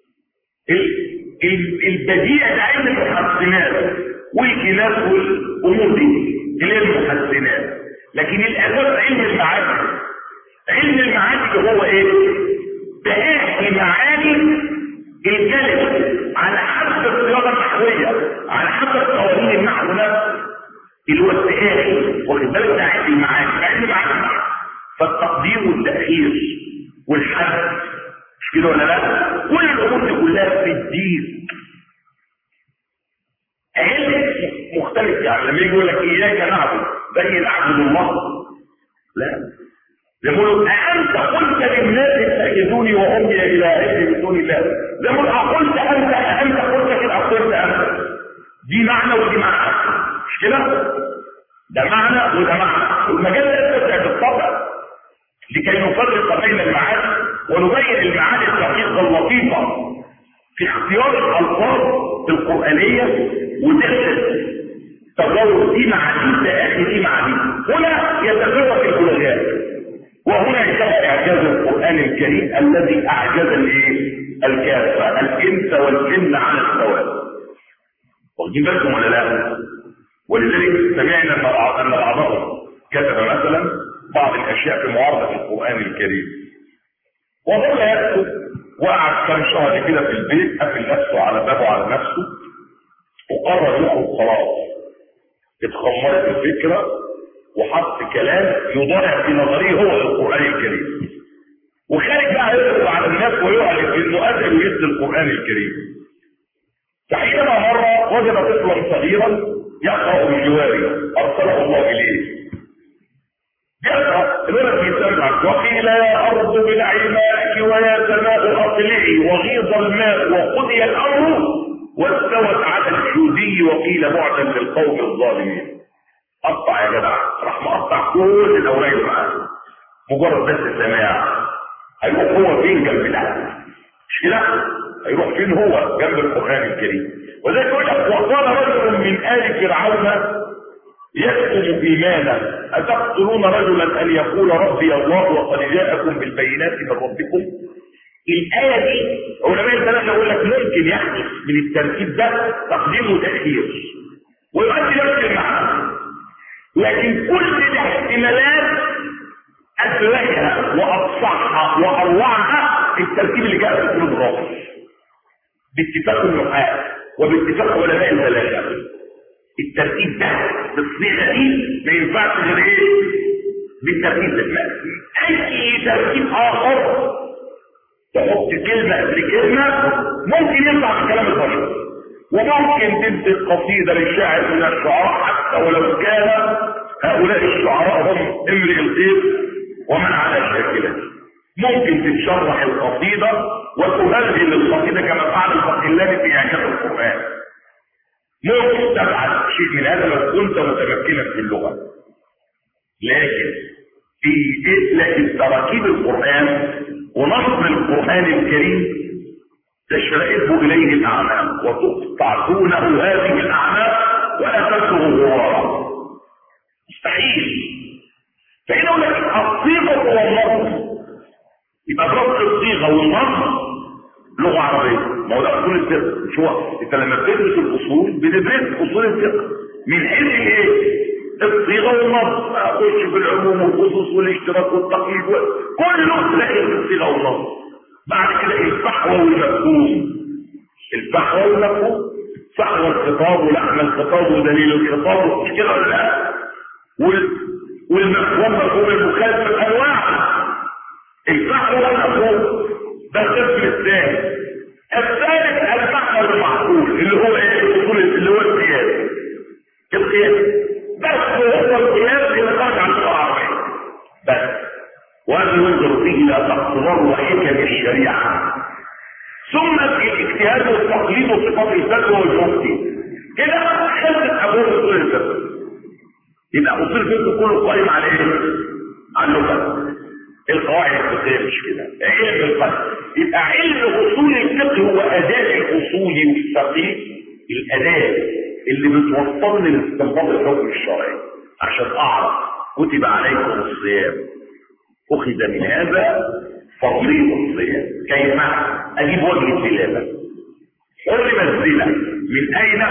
البديع ده علم المحسنات والكناس والامور دي اللي هي المحسنات لكن الاساس علم المعاني علم المعاني اللي هو ايه؟ تهاكي معاني الكلمه على حسب الصياغه النحويه على حسب قوانين النحو نفسه اللي هو التهاكي واخد بالك ده علم المعاني علم المعاني فالتقديم والتاخير والحد مش كده ولا لا؟ كل الامور دي كلها في الدين علم مختلف يعني لما يجي يقول لك اياك نعبد زي نعبد الله لا يقول أأنت قلت للناس اتخذوني وأمي إلهين من دون الله يقول أقلت أنت أأنت قلت كده أقلت أنت دي معنى ودي معنى مش كده؟ ده معنى وده معنى والمجال ده يستطيع بالطبع لكي نفرق بين المعاني ونبين المعاني الدقيقة اللطيفة في اختيار الألفاظ القرآنية ودقة تجاوز دي مع دي تأخي دي مع دي هنا يتفرق البلغاء وهنا ينتهي اعجاز القران الكريم الذي اعجز الايه الكافه الانس والجن على السواء واخدين بالكم ولا لا ولذلك سمعنا ان بعض ان بعضهم كتب مثلا بعض الاشياء في معارضه القران الكريم وظل يكتب وقعد كم شهر كده في البيت قفل نفسه على بابه على نفسه وقرر يخرج خلاص اتخمرت الفكره وحط كلام يضاهي في نظريه هو القرآن الكريم وخارج بقى يضرب على الناس ويعلن انه قتل ويد القرآن الكريم فحينما مرة وجد طفلا صغيرا يقرأ بجواره أرسله الله إليه يقرأ الولد يسمع وقيل يا أرض بلعي ماءك ويا سماء أقلعي وغيض الماء وقضي الأمر واستوت على الجودي وقيل بعدا للقوم الظالمين قطع يا جدع راح مقطع كل الاوراق اللي معاه مجرد بس سماع هيروح هو فين جنب ده مش كده هيروح فين هو جنب القران الكريم وذلك يقول لك وقال رجل من ال فرعون يكتم ايمانه اتقتلون رجلا ان يقول ربي الله وقد جاءكم بالبينات من ربكم الآية دي علماء الثلاثة يقول لك ممكن يحدث من الترتيب ده تقديم وتأخير ويؤدي نفس المعنى لكن كل الاحتمالات أسلكها وأفصحها وأروعها الترتيب اللي جاء في الكتب الرابع باتفاق النحاة وباتفاق علماء البلاغة الترتيب ده بالصيغة دي ما ينفعش غير ايه؟ بالترتيب ده أي ترتيب آخر تحط كلمة قبل كلمة ممكن يطلع في كلام البشر وممكن تمسك قصيدة للشاعر من الشعراء حتى ولو كان هؤلاء الشعراء هم امرئ الخير ومن على شاكلته ممكن تتشرح القصيدة وتهذب القصيدة كما فعل الفقيلان في إعجاز القرآن ممكن تفعل شيء من هذا لو كنت متمكنا في اللغة لكن في لكن تراكيب القرآن ونصر القرآن الكريم تشرئب إليه الأعمال وتقطع دونه هذه الأعمال ولا تسلغ غرارا مستحيل فإن أقول لك الصيغة والنص يبقى ضبط الصيغة والنص لغة عربية ما هو ده أصول الفقه مش هو أنت لما بتدرس الأصول بتدرس أصول الفقه من حيث الإيه؟ الصيغة والنص أخش في العموم والخصوص والاشتراك والتقييد كله تلاقي في الصيغة والنص بعد كده الفحوى والمفهوم الفحوى والمفهوم فحوى الخطاب ولحم الخطاب ودليل الخطاب مش كده ولا لا؟ وال... والمفهوم مفهوم المخالفة أنواع الفحوى والمفهوم ده القسم الثاني الثالث المعنى المعقول اللي هو ايه الاصول اللي هو القياس القياس بس هو القياس اللي خرج عن اللغه العربيه بس وهذا ينظر فيه الى تقرر وحكم الشريعه ثم في الاجتهاد والتقليد وصفات الفتوى والمفتي كده خلت ابواب اصول الفقه يبقى اصول الفقه كله قائم على ايه؟ على اللغه القواعد الفقهيه مش كده علم الفقه يبقى علم اصول الفقه هو اداه الاصول والفقيه الاداه اللي بتوصلني لاستنباط الحكم الشرعي عشان اعرف كتب عليكم الصيام اخذ من هذا فرضيه الصيام كيف اجيب وجه الدلاله حرم الزنا من اين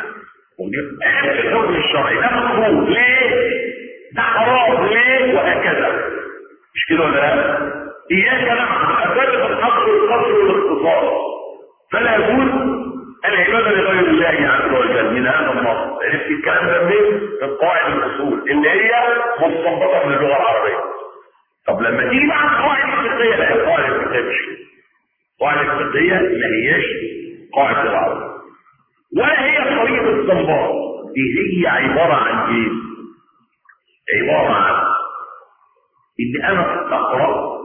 ايه الحكم الشرعي ده مكروه ليه ده حرام ليه وهكذا مش كده ولا لا اياك نعبد افرق الحق والقصر والاقتصاد فلا يكون العبادة لغير الله عز وجل من هذا النص عرفت الكلام ده منين؟ من قواعد الاصول اللي هي مستنبطه من اللغه العربيه طب لما تيجي بقى القواعد الفقهيه لا القواعد الفقهيه مش كده القواعد الفقهيه ما هياش قواعد العربيه ولا هي طريقه استنباط دي هي عباره عن ايه؟ عباره عن ان انا استقرأت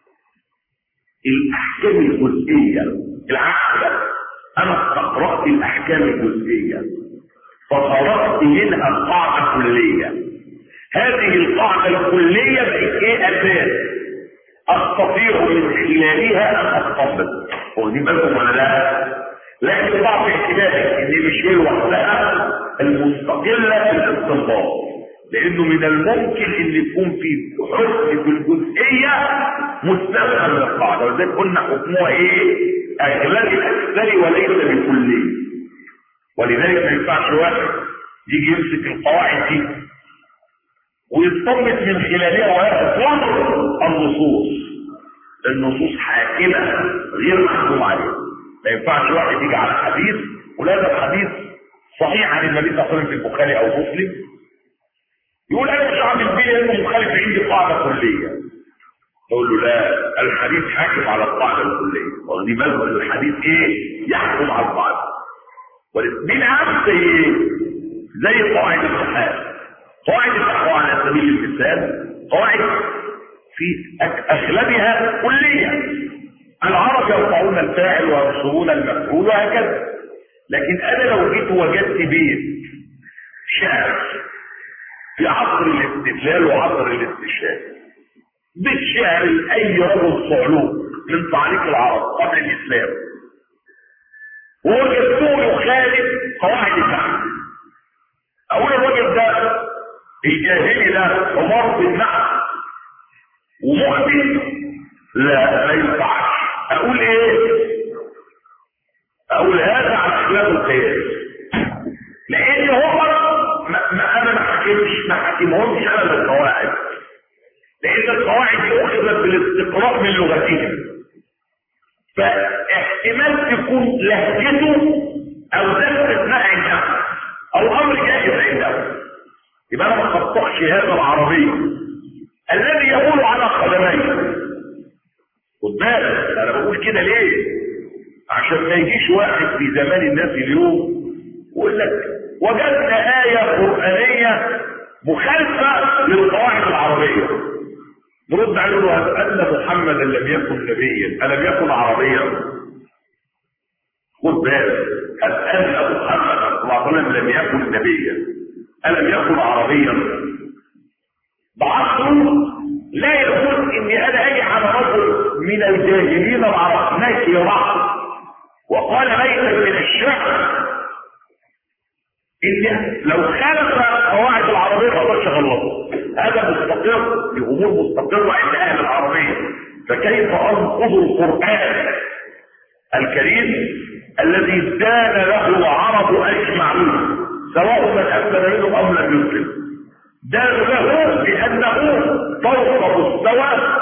الاحكام الجزئية العقل انا استقرأت الاحكام الجزئية فخرجت منها قاعدة كلية هذه القاعدة الكلية بقت ايه اساس استطيع من خلالها ان استنبط هو دي بالكم ولا لا لكن بعض احتمالك ان مش هي لوحدها المستقلة في الاستنباط لانه من الممكن ان يكون في حكم في الجزئيه مستثنى من القاعده ولذلك قلنا حكمها ايه؟ اغلب الاكثر وليس بكلي ولذلك ما ينفعش واحد يجي يمسك القواعد دي ويستنبط من خلالها وياخد النصوص النصوص حاكمه غير محكوم عليها ما ينفعش واحد يجي على حديث ولا الحديث صحيح عن النبي صلى الله عليه وسلم في البخاري او مسلم يقول انا مش عامل بيه لانه مخالف عندي قاعده كليه تقول له لا الحديث حاكم على القاعده الكليه واخدين بالكم الحديث ايه يحكم على القاعده دي العكس ايه زي قواعد الصحابه قواعد التقوى على سبيل المثال قواعد في اغلبها كليه العرب يرفعون الفاعل وينصبون المفعول وهكذا لكن انا لو جيت وجدت بيت شعر في عصر الاستدلال وعصر الاستشهاد بالشعر لأي رجل صعلوك من تعليق العرب قبل الإسلام ووجدتوه يخالف قواعد النحو أقول الراجل ده الجاهلي ده عمر بن نحو ومؤمن لا ما ينفعش أقول إيه؟ أقول هذا على خلاف القياس لأن هو ما, ما انا ما حكمش ما حكمهمش انا بالقواعد لان القواعد دي اخذت بالاستقراء من لغتهم فاحتمال تكون لهجته او ده استثناء عندهم او امر جائز عندهم يبقى انا ما خطأش هذا العربي الذي يقول على قدميه خد بالك انا بقول كده ليه عشان ما يجيش واحد في زمان الناس اليوم ويقول لك وجدنا آية قرآنية مخالفة للقواعد العربية نرد عليه له أن محمدا لم يكن نبيا ألم يكن عربيا خد بالك هل أن محمد صلى الله عليه وسلم لم يكن نبيا ألم يكن عربيا بعضهم لا يقول إني أنا أجي على رجل من الجاهلين العرب نكرة وقال ليس من الشعر إن لو خالف القواعد العربية فقد غلط هذا مستقر بأمور مستقرة عند أهل العربية فكيف أنقض القرآن الكريم الذي دان له العرب أجمعون سواء من أسلم منهم أو لم يسلم دان له لأنه فوق مستوى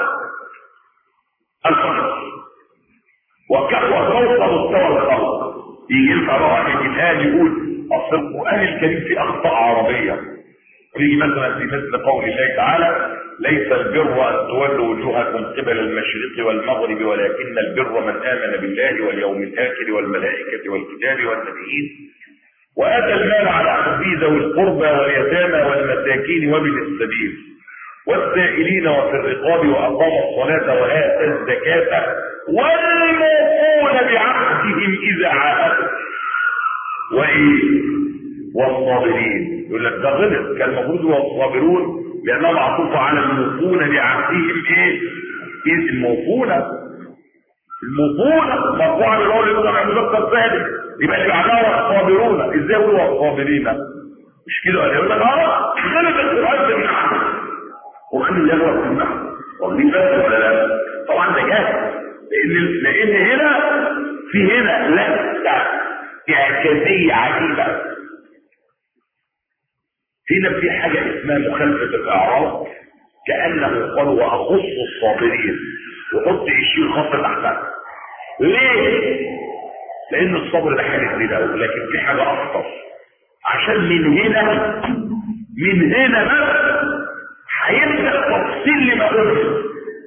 الخلق وكفى فوق مستوى الخلق يجي ينفع واحد الآن يقول أصل القرآن الكريم فيه أخطاء عربية في مثلا في مثل قول الله تعالى ليس البر أن تولوا وجوهكم قبل المشرق والمغرب ولكن البر من آمن بالله واليوم الآخر والملائكة والكتاب والنبيين وآتى المال على حبه ذوي القربى واليتامى والمساكين وابن السبيل والسائلين وفي الرقاب وأقام الصلاة وآتى الزكاة والموفون بعهدهم إذا عاهدوا وإيه والصابرين يقول لك ده غلط كان المفروض هو الصابرون لأنها معطوفة على الموفون بعهدهم إيه؟ إيه الموفون الموفون مرفوعة بالأول يبقى مع مذكر ثالث يبقى اللي بعدها والصابرون إزاي هو الصابرين مش كده ولا يقول لك اه غلط القرآن في النحو وخلي يغلط في النحو واخدين بالك ولا لا؟ طبعا ده جاهل لأن لأن هنا في هنا لا إعجازية عجيبة هنا في حاجة اسمها مخالفة الإعراب كأنه قال وأخص الصابرين وحط يشيل خط تحتها ليه؟ لأن الصبر ده حاجة كبيرة أوي لكن في حاجة أخطر عشان من هنا من هنا بس هيبدأ تفصيل لما قلت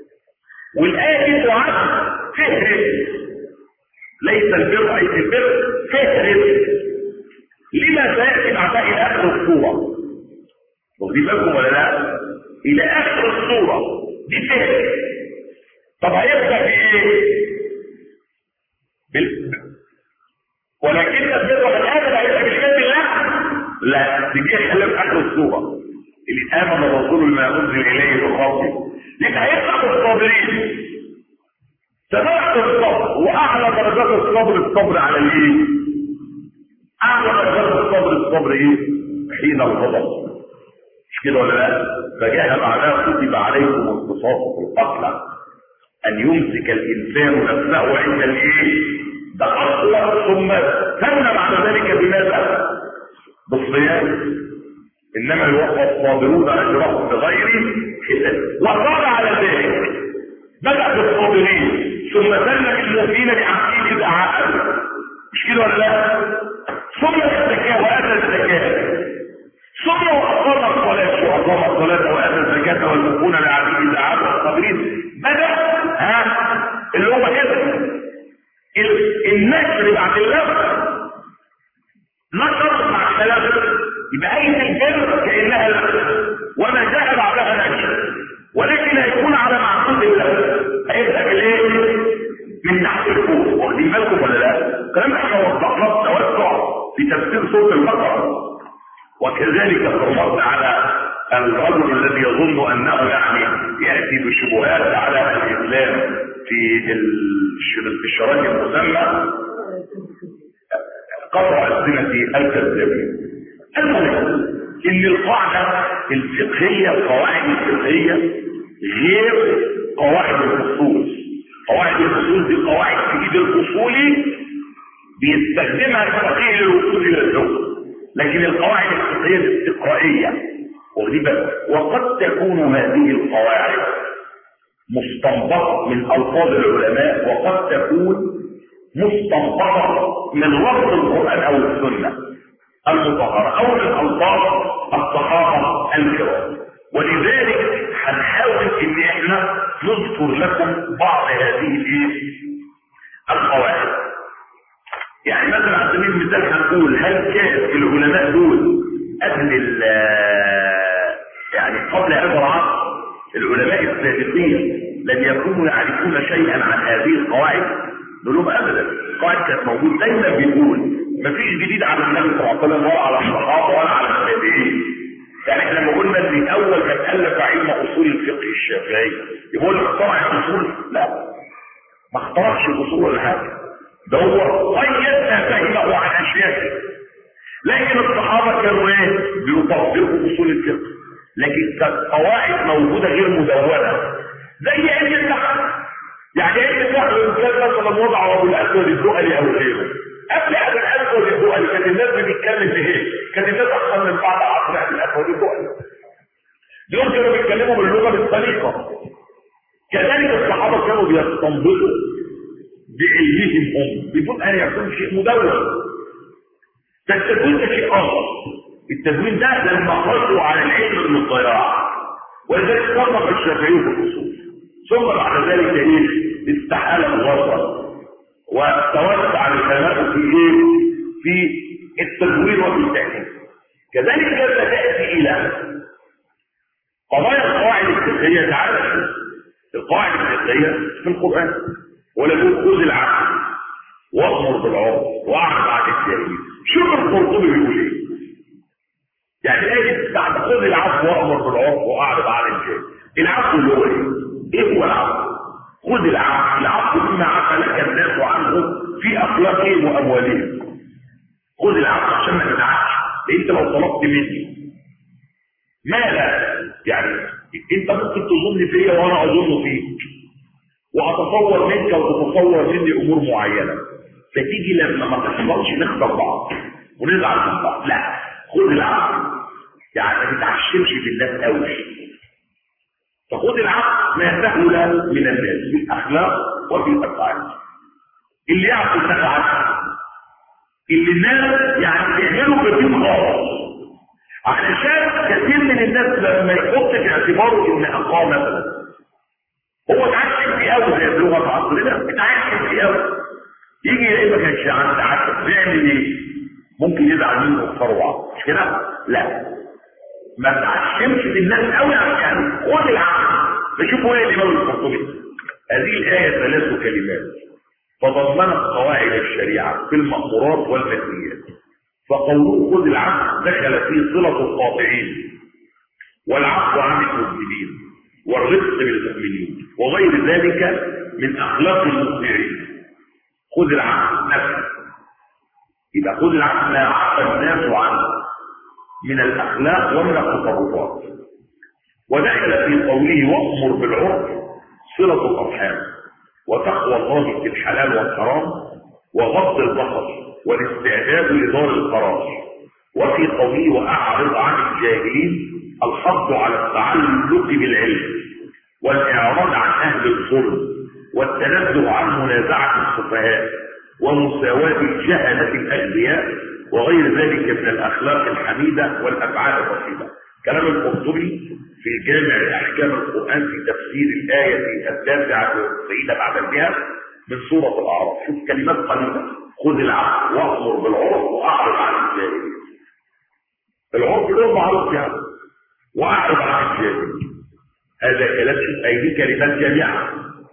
والآية دي تعد فهرس ليس البر أي البر فهرس لما سيأتي بعدها إلى آخر الصورة واخدين بالكم ولا لا؟ إلى آخر الصورة دي فهرس طب هيبدأ بإيه؟ بال... ولكن البر والآمن هيبقى بشكل الله لا تجي خلال آخر الصورة اللي آمن الرسول بما أنزل إليه بخاطئ يبقى هيبقى بالصابرين سمعت الصبر واعلى درجات الصبر الصبر على الايه اعلى درجات الصبر الصبر ايه حين الغضب مش كده ولا لا فجاء بعدها كتب عليكم القصاص في القتلى ان يمسك الانسان نفسه عند الايه ده اصلا ثم ثنى بعد ذلك بماذا بالصيام انما يوفى الصابرون اجرهم بغير حساب وقال على ذلك بدأ بالصابرين ثم سلم المؤمنين بعقيد اذا عاقبوا مش كده ولا لا ثم الزكاه واتى الزكاه ثم واقام الصلاه واقام الصلاه واتى الزكاه والمؤمنون بعقيد اذا عاقبوا الصابرين بدا ها اللي هو كده النشر بعد اللفظ نشر مع الثلاثه يبقى اي الجر كانها لفظ وما جاء بعدها نشر ولكن هيكون على معقود الله هيبدا بالايه من نحو الكون واخدين بالكم ولا لا الكلام احنا وضحناه بتوسع في تفسير سوره البقره وكذلك صرفنا على الرجل الذي يظن انه يعني ياتي بشبهات على الاسلام في الشرايط المسمى قطع السنه الكذابين المهم ان القاعده الفقهيه القواعد الفقهيه غير قواعد الاصول قواعد الاصول دي قواعد في ايد الاصولي بيستخدمها الفقيه للوصول الى الحكم لكن القواعد الفقهيه الاستقرائيه وقد تكون هذه القواعد مستنبطه من الفاظ العلماء وقد تكون مستنبطه من لفظ القران او السنه المطهره او من الفاظ الصحابه الكرام ولذلك هنحاول ان احنا نذكر لكم بعض هذه الايه القواعد المثال هنقول هل كان العلماء دول قبل يعني قبل هذا العصر العلماء السابقين لم يكونوا يعرفون شيئا عن هذه القواعد نقول ابدا القواعد كانت موجوده دايما بيقول مفيش جديد على النبي صلى الله عليه وسلم ولا على الصحابه ولا على التابعين يعني احنا لما قلنا ان اول من الف علم اصول الفقه الشافعي يقول اخترع الاصول لا ما اخترعش الاصول ولا حاجه ده هو قيد ما فهمه عن اشياء لكن الصحابه كانوا ايه بيطبقوا اصول الفقه لكن كانت قواعد موجوده غير مدونه زي علم النحو يعني علم النحو الانسان مثلا وضع ابو الاسود الدؤلي او غيره قبل ابو الاسود الدؤلي كانت الناس بتتكلم في ايه؟ كانت الناس احسن من بعض عصر ابو الاسود الدؤلي دول كانوا بيتكلموا باللغه بالطريقه كذلك الصحابه كانوا بيستنبطوا بعلمهم هم بدون ان يكون شيء مدون فالتدوين ده شيء اخر التدوين ده لما خرجوا على العلم من الضياع ولذلك صرف الشافعي في الاصول ثم بعد ذلك ايه استحال الغرب وتوسع العلماء في ايه في التدوين وفي التأليف كذلك لما تأتي الى قضايا القواعد الفقهية تعالى القواعد الفقهية في القرآن ولا يقول خذ العقل وامر بالعرف واعرض عن الجاهلين شوف القرطبي بيقول ايه يعني ايه بعد خذ العفو وامر بالعرف واعرض عن الجاهل العفو اللي هو ايه؟ ايه هو العفو؟ خذ العفو العفو فيما عفى لك الناس عنه في اخلاقهم واموالهم خذ العفو عشان ما تدعكش انت لو طلبت مني ما لا يعني انت ممكن تظن فيا وانا اظن فيك واتصور منك وتتصور مني امور معينه فتيجي لما ما تحصلش نخسر بعض ونزعل من بعض لا خذ العفو يعني ما تتعشمش في الناس قوي فخذ العفو ما سهل من الناس في الاخلاق وفي الافعال اللي يعرف الناس عفو اللي الناس يعني بيعملوا بدين خالص علشان كثير من الناس لما يحط في اعتباره ان اقام مثلا هو اتعشم في قوي زي اللغه عصرنا اتعشم في قوي يجي يلاقي ما كانش عنده عشم يعمل ايه؟ ممكن يزعل منه الثروه مش كده؟ لا ما تعشمش في الناس قوي عشان خد العقل نشوفوا ايه الامام القرطبي هذه الايه ثلاث كلمات تضمنت قواعد الشريعه في المامورات والمنهيات فقوله خذ العقل دخل فيه صله القاطعين والعفو عن المسلمين والرفق بالمؤمنين وغير ذلك من اخلاق المطيعين خذ العقل نفسه اذا خذ العقل ما عفى الناس عنه من الاخلاق ومن التصرفات ودخل في قوله وامر بالعرف صله الارحام وتقوى الله في الحلال والحرام وغض البصر والاستعداد لدار القرار وفي قوله واعرض عن الجاهلين الحض على التعلق بالعلم والاعراض عن اهل الظلم والتنزه عن منازعه السفهاء ومساواه الجهله الاغبياء وغير ذلك من الاخلاق الحميده والافعال الرشيده كلام القرطبي في جامع احكام القران في تفسير الايه التاسعه والتسعين بعد المئه من سوره الاعراف شوف كلمات قليله خذ العقل وامر بالعرف واعرض عن الجاهلين العرف له معروف يعني واعرض عن الجاهلين هذا كلام اي دي كلمات جامعه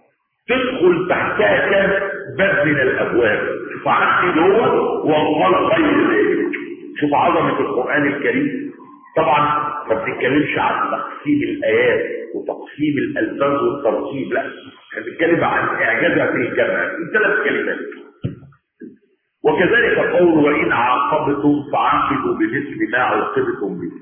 تدخل تحتها كام باب من الابواب شوف عندي هو وقال غير ذلك شوف عظمه القران الكريم طبعا ما بنتكلمش عن تقسيم الايات وتقسيم الالفاظ والترتيب لا احنا بنتكلم عن اعجازها في الجمع في ثلاث كلمات وكذلك قول وان عاقبتم فعاقبوا بمثل ما عوقبتم به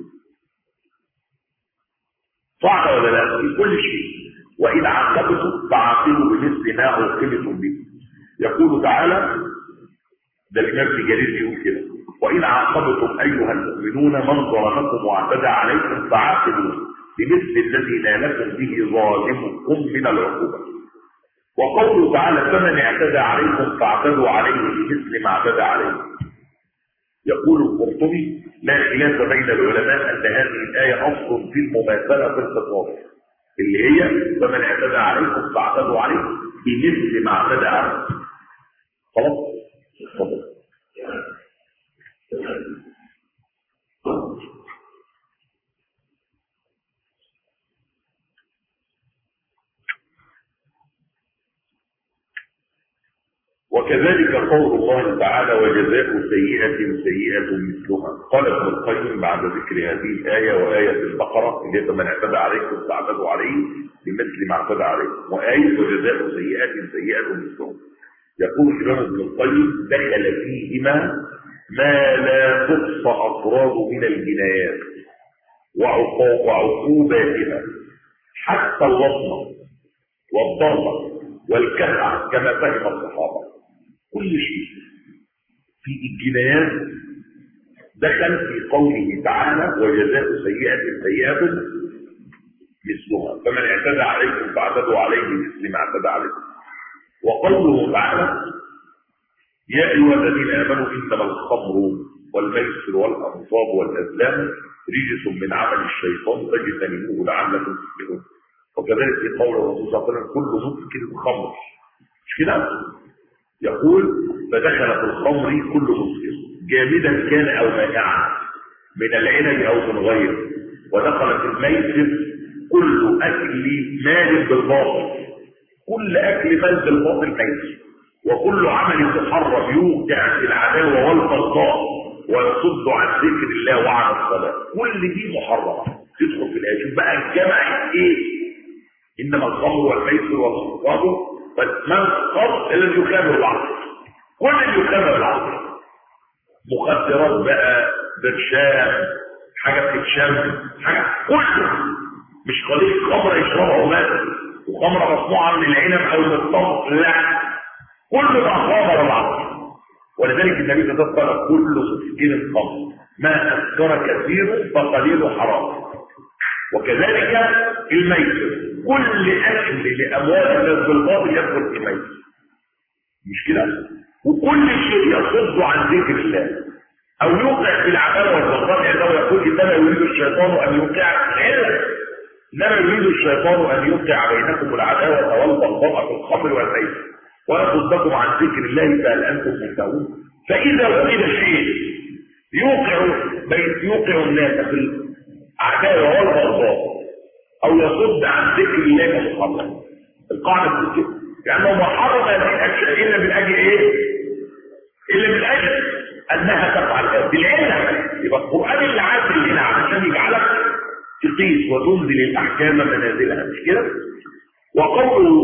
صح ولا لا في كل شيء وإن عاقبتم فعاقبوا بمثل ما عوقبتم به يقول تعالى ده الإمام في جليل يقول كده وإن عاقبتم أيها المؤمنون من ظلمكم واعتدى عليكم فعاقبوا بمثل الذي نالكم به ظالمكم من العقوبة وقوله تعالى فمن اعتدى عليكم فاعتدوا عليه بمثل ما اعتدى عليكم يقول القرطبي لا خلاف بين العلماء ان هذه الايه اصل في المماثله في الخطاب اللي هي فمن اعتدى عليكم فاعتدوا عليه بمثل ما اعتدى عليكم خلاص اتفضل وكذلك قول الله تعالى وجزاء سيئة سيئة مثلها قال ابن القيم بعد ذكر هذه الآية وآية البقرة اللي هي من اعتدى عليكم فاعتدوا عليه بمثل ما اعتدى عليكم وآية وجزاء سيئة سيئة مثلها يقول الإمام ابن القيم دخل فيهما ما لا تحصى أفراد من الجنايات وعقوباتها حتى اللطمة والضربة والكفع كما فهم الصحابة كل شيء في الجنايات دخل في قوله تعالى وجزاء سيئة سيئة مثلها فمن اعتدى عليكم فاعتدوا عليه مثل ما اعتدى عليكم وقوله تعالى يا ايها الذين امنوا انما الخمر والميسر والانصاب والازلام رجس من عمل الشيطان فاجتنبوه لعلكم تفلحون وكذلك في قول الرسول صلى الله عليه وسلم كل مسكر خمر مش كده يقول فدخل في الخمر كل مسكر جامدا كان او مائعا من العنب او من غيره ودخل في الميسر كل اكل مال بالباطل كل اكل مال بالباطل ميسر وكل عمل محرم يوقع في العداوه والبغضاء ويصد عن ذكر الله وعن الصلاه كل دي محرمه تدخل في الايه شوف بقى الجمع ايه انما الخمر والميسر والانصاب والمن الخمر الذي يكامل العقل كل اللي يكامل العقل مخدرات بقى برشام حاجه بتتشم حاجه كله مش قليل خمره يشربها بس وخمره مصنوعه من العنب او من الطمر لا كل ما خمر العقل ولذلك النبي صلى الله عليه وسلم كل مسكين خمر ما اسكر كثير فقليل حرام وكذلك الميسر كل اكل لاموال الناس بالباطل يدخل في الميسر مش كده وكل شيء يصد عن ذكر الله او يوقع في العداوه والبغضاء لانه يقول انما يريد الشيطان ان يوقع الا انما يريد الشيطان ان يوقع بينكم العداوه والبغضاء في الخمر والميسر ويصدكم عن ذكر الله فهل انتم منتهون فاذا وجد شيء يوقع بين يوقع الناس في العداوه والبغضاء او يصد عن ذكر الله محرم القاعده بتقول كده لانه ما حرم هذه الاشياء الا من اجل ايه؟ الا من اجل انها تفعل هذا بالعلم يبقى القران اللي عادل هنا عشان يجعلك تقيس وتنزل الاحكام منازلها مش كده؟ وقوله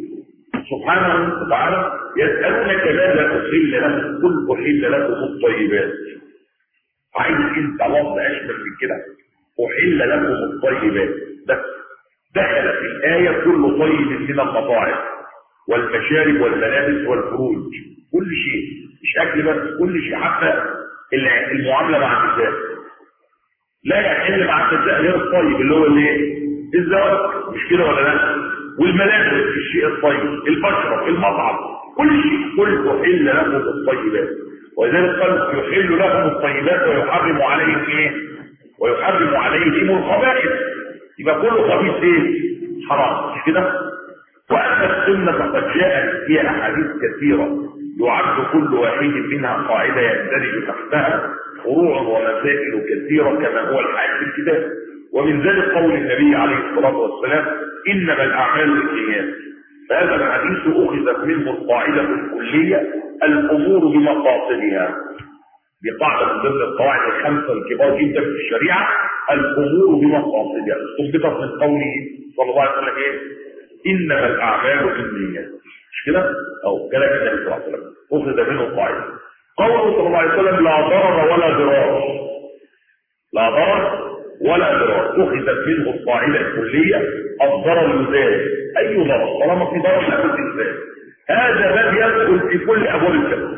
سبحانه وتعالى يسالونك ماذا احل لهم قل احل لكم الطيبات عايز انت لفظ اشمل من كده احل لكم الطيبات بس دخل في الايه كل طيب من المطاعم والمشارب والملابس والفروج كل شيء مش اكل بس كل شيء حتى المعامله مع النساء لا يحل مع النساء غير الطيب اللي هو الايه الزواج مش كده ولا لا والملابس الشيء الطيب المشرب المطعم كل شيء كل احل لكم الطيبات ولذلك قال يحل لكم الطيبات ويحرم عليهم ايه ويحرم عليهم الخبائث يبقى كله خبيث ايه حرام مش كده واما السنه فقد جاءت فيها احاديث كثيره يعد كل واحد منها قاعده يندرج تحتها فروع ومسائل كثيره كما هو الحال في الكتاب ومن ذلك قول النبي عليه الصلاه والسلام انما الاعمال بالنيات فهذا الحديث اخذت منه القاعده الكليه الامور بمقاصدها بقاعده من ضمن القواعد الخمسه الكبار جدا في الشريعه الامور بمقاصدها استنبطت من قوله صلى الله عليه وسلم ايه انما الاعمال بالنيات مش كده او كلام النبي صلى الله عليه وسلم اخذ منه القاعده قوله صلى الله عليه وسلم لا ضرر ولا ضرار لا ضرر ولا ضرار اخذت منه القاعده الكليه الضرر يزال اي ضرر طالما في ضرر لابد يزال هذا باب يدخل في كل ابواب الجنه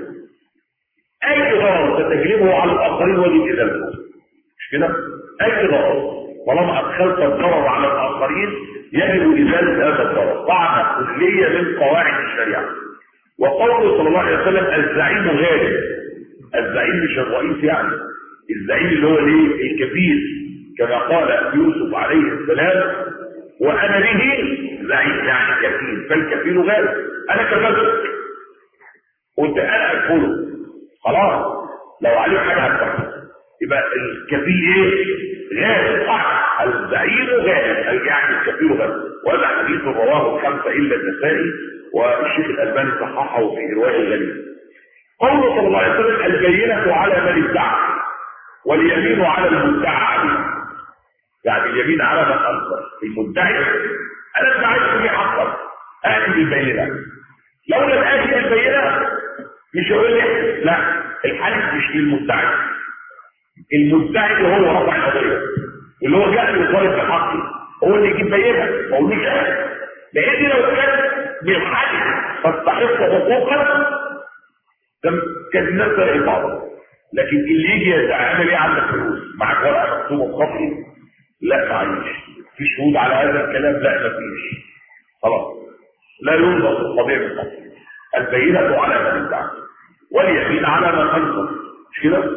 اي ضرر تتجلبه على الاخرين وجب ازالته مش كده اي ضرر طالما ادخلت الضرر على الاخرين يجب ازاله هذا الضرر قاعده كليه من قواعد الشريعه وقوله صلى الله عليه وسلم الزعيم غالب الزعيم مش الرئيس يعني الزعيم اللي هو الايه الكبير كما قال يوسف عليه السلام وانا به زعيم يعني كفيل فالكفيل غالب انا كفلت قلت انا اكله خلاص لو عليه حاجه هتفهم يبقى الكفيل ايه غالب صح الزعيم غالب يعني الكفيل غالب وهذا حديث رواه الخمسه الا النسائي والشيخ الألباني صححه في رواية الغنيم قوله صلى الله عليه وسلم البينة على من ادعى واليمين على المدعى عليه يعني اليمين على من أنكر المدعي أنا ادعيت في حقا آتي بالبينة لو لم آتي بالبينة مش هقول لي لا الحلف مش للمدعي المدعي اللي هو رفع القضية اللي هو جاء لطالب بحقه هو اللي يجيب بينة ما اقولوش انا لان لو كان بالحق تستحق حقوقا كان الناس تلاقي بعضها لكن اللي يجي يعمل ايه عندك فلوس معاك ورقه مكتوبه بخطي لا معيش في شهود على هذا الكلام لا مفيش خلاص لا ينظر الطبيعي بالخطي البينه على من ادعى واليمين على من انكر مش كده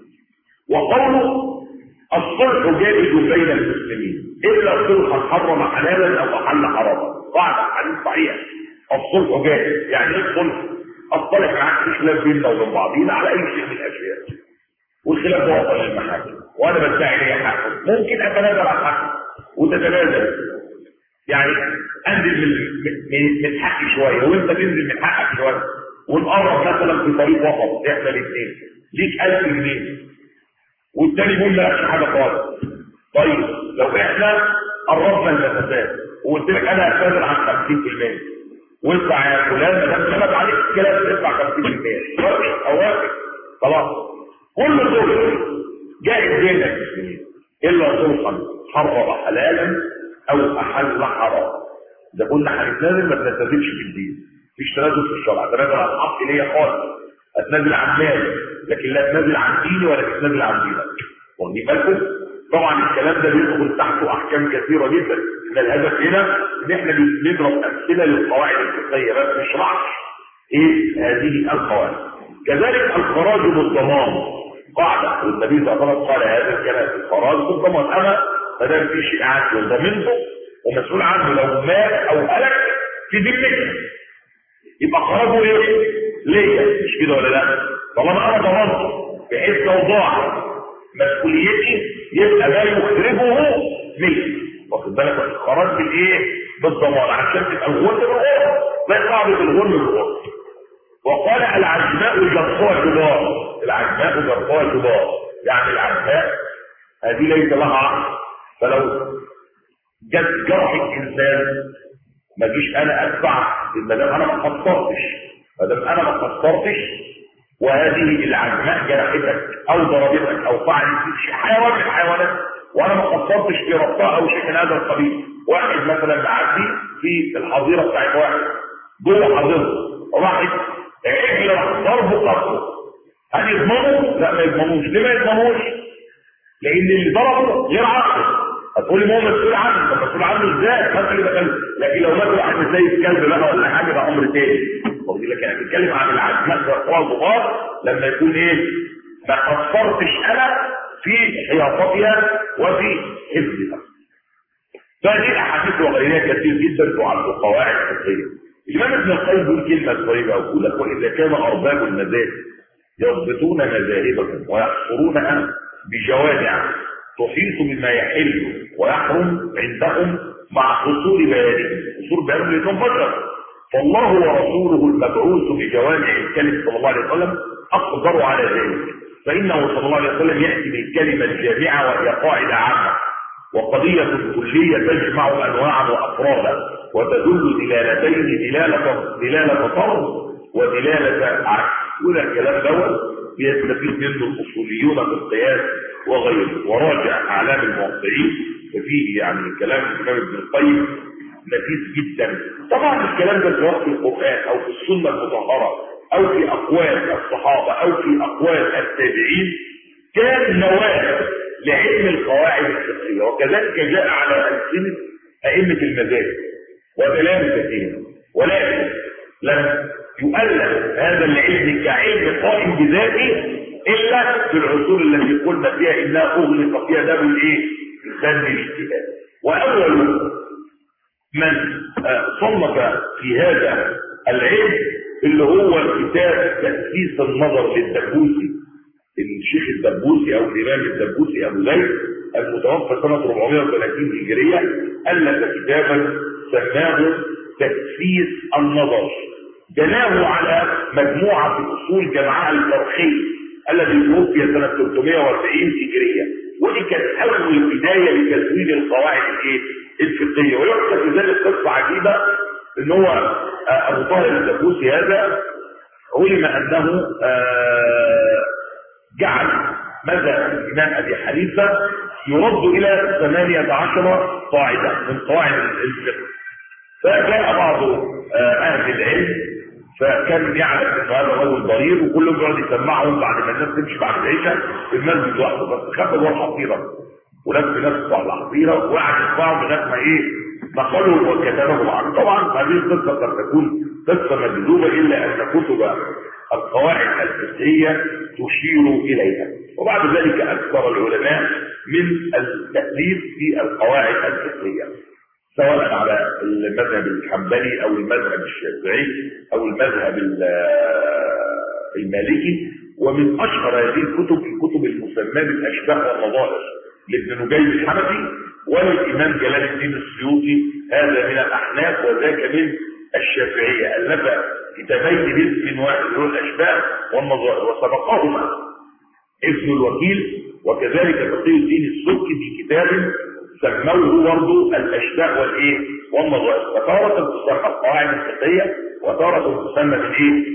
وقوله الصلح جائز بين المسلمين الا صلحا حرم حلالا او احل حراما قاعده حديث صحيح الصلح جائز يعني ايه الصلح الصلح معاك في خلاف بيننا وبين بعضينا على اي شيء من الاشياء والخلاف ده وصل للمحاكم وانا بدعي لي حق ممكن اتنازل عن حقي وتتنازل يعني انزل من من من حقي شويه وانت تنزل من حقك شويه ونقرب مثلا في طريق وسط احنا الاثنين ليك 1000 جنيه والتاني يقول لا حاجه خالص طيب لو احنا قربنا المسافات وقلت لك انا هتنازل عن 50% وادفع يا فلان ما دام ثبت عليك الكلام تدفع 50% وافق او وافق خلاص كل دول جائز بين المسلمين الا صلحا حرم حلالا او احل حرام ده قلنا هنتنازل ما تنتزلش في الدين مفيش تنازل في الشرع تنازل عن حق ليا خالص اتنازل عن مالي لكن لا اتنازل عن ديني ولا اتنازل عن دينك واخدين بالكم طبعا الكلام ده بيدخل تحته احكام كثيره جدا ان الهدف هنا ان احنا بنضرب امثله للقواعد الفقهيه بس مش نشرحش ايه هذه القواعد كذلك الخراج بالضمان قاعده والنبي صلى الله عليه وسلم قال هذا الكلام الخراج بالضمان انا ما دام في شيء عندي وضمنته ومسؤول عنه لو مات او هلك في ذمتي يبقى خراجه ايه؟ ليا مش كده ولا لا؟ طالما انا ضمنته بحيث لو ضاع مسؤوليتي يبقى لا يخرجه مني واخد بالك الخراج بالايه؟ بالضمان عشان تبقى الغل بالغرب ما يطلع بالغل بالغرب وقال العجماء جرفوها جبار العجماء جرفوها جبار يعني العجماء هذه ليس لها عقل فلو جت جرح الانسان ما جيش انا ادفع ما دام انا ما قصرتش ما دام انا ما قصرتش وهذه العجماء جرحتك او ضربتك او فعلت فيك شيء حيوان من الحيوانات وانا ما قصرتش في ربطها او شيء من هذا القبيل واحد مثلا معدي في الحظيره بتاعت واحد جوه حظيرته واحد عجل راح ضربه قصره هل يضمنوا؟ لا ما يضمنوش ليه ما يضمنوش؟ لان اللي ضربه غير عقله هتقول لي ما هو مسؤول عنه طب مسؤول عنه ازاي؟ ما اللي بقى لكن لو مات واحد زي الكلب بقى ولا حاجه ده امر تاني واخد لك انا بتكلم عن العزمات والقوى الكبار لما يكون ايه؟ ما قصرتش انا في حياطتها وفي حفظها. فهذه الاحاديث وغيرها كثير جدا تعد قواعد فقهيه. الامام ابن القيم بيقول كلمه طيبه ويقول لك واذا كان ارباب المذاهب يضبطون مذاهبهم ويحصرونها بجوامع تحيط بما يحل ويحرم عندهم مع حصول بيانهم حصول بيانهم لانهم بشر فالله ورسوله المبعوث بجوامع الكلم صلى الله عليه وسلم اقدر على ذلك فانه صلى الله عليه وسلم ياتي بالكلمه الجامعه وهي قاعده عامه وقضيه كليه تجمع انواعا وافرادا وتدل دلالتين دلاله دلاله طرد ودلاله عكس وده الكلام دوت بيستفيد منه الاصوليون في القياس وغيره وراجع اعلام الموقعين ففيه يعني كلام الامام ابن القيم نفيس جدا طبعا الكلام ده سواء في القران او في السنه المطهره او في اقوال الصحابه او في اقوال التابعين كان نواه لعلم القواعد الفقهيه وكذلك جاء على السنه ائمه المذاهب ودلالة فيها ولكن لم يؤلف هذا العلم كعلم قائم بذاته الا في العصور التي قلنا فيها انها اغلق فيها باب الايه؟ باب الاجتهاد واول من صنف في هذا العلم اللي هو الكتاب تأسيس النظر للدبوسي الشيخ الدبوسي او الامام الدبوسي ابو زيد المتوفى سنة 430 هجرية ألف كتابا سماه تأسيس النظر بناه على مجموعة في أصول جمعها الفرخي الذي توفي سنة 340 هجرية ودي كانت أول بداية لتزويد القواعد الايه؟ الفقهية ويحدث في ذلك قصة عجيبة ان هو ابو طاهر الدبوسي هذا علم انه جعل مذهب الامام ابي حنيفه يرد الى 18 قاعده من قواعد الفقه فجاء بعض اهل العلم فكان يعلم ان هذا رجل ضرير وكلهم يقعد يسمعهم بعد ما الناس تمشي بعد العشاء في المسجد لوحده بس خد هو الحصيره ولف نفسه على الحصيره وقعد يسمعهم لغايه ما ايه نقلوا وكتبه عنه طبعا هذه القصه قد تكون قصه مكذوبه الا ان كتب القواعد الفقهيه تشير اليها وبعد ذلك اكثر العلماء من التاليف في القواعد الفقهيه سواء على المذهب الحنبلي او المذهب الشافعي او المذهب المالكي ومن اشهر هذه الكتب الكتب المسماه بالاشباه والنظائر لابن نجيب الحنفي وللامام جلال الدين السيوطي هذا من الاحناف وذاك من الشافعيه الف كتابين باسم واحد هو الاشباه والنظائر وسبقهما ابن الوكيل وكذلك تقي الدين السبكي في كتاب سموه برضه الاشباه والايه والنظائر وتارة تسمى القواعد الفقهيه وتارة تسمى بالايه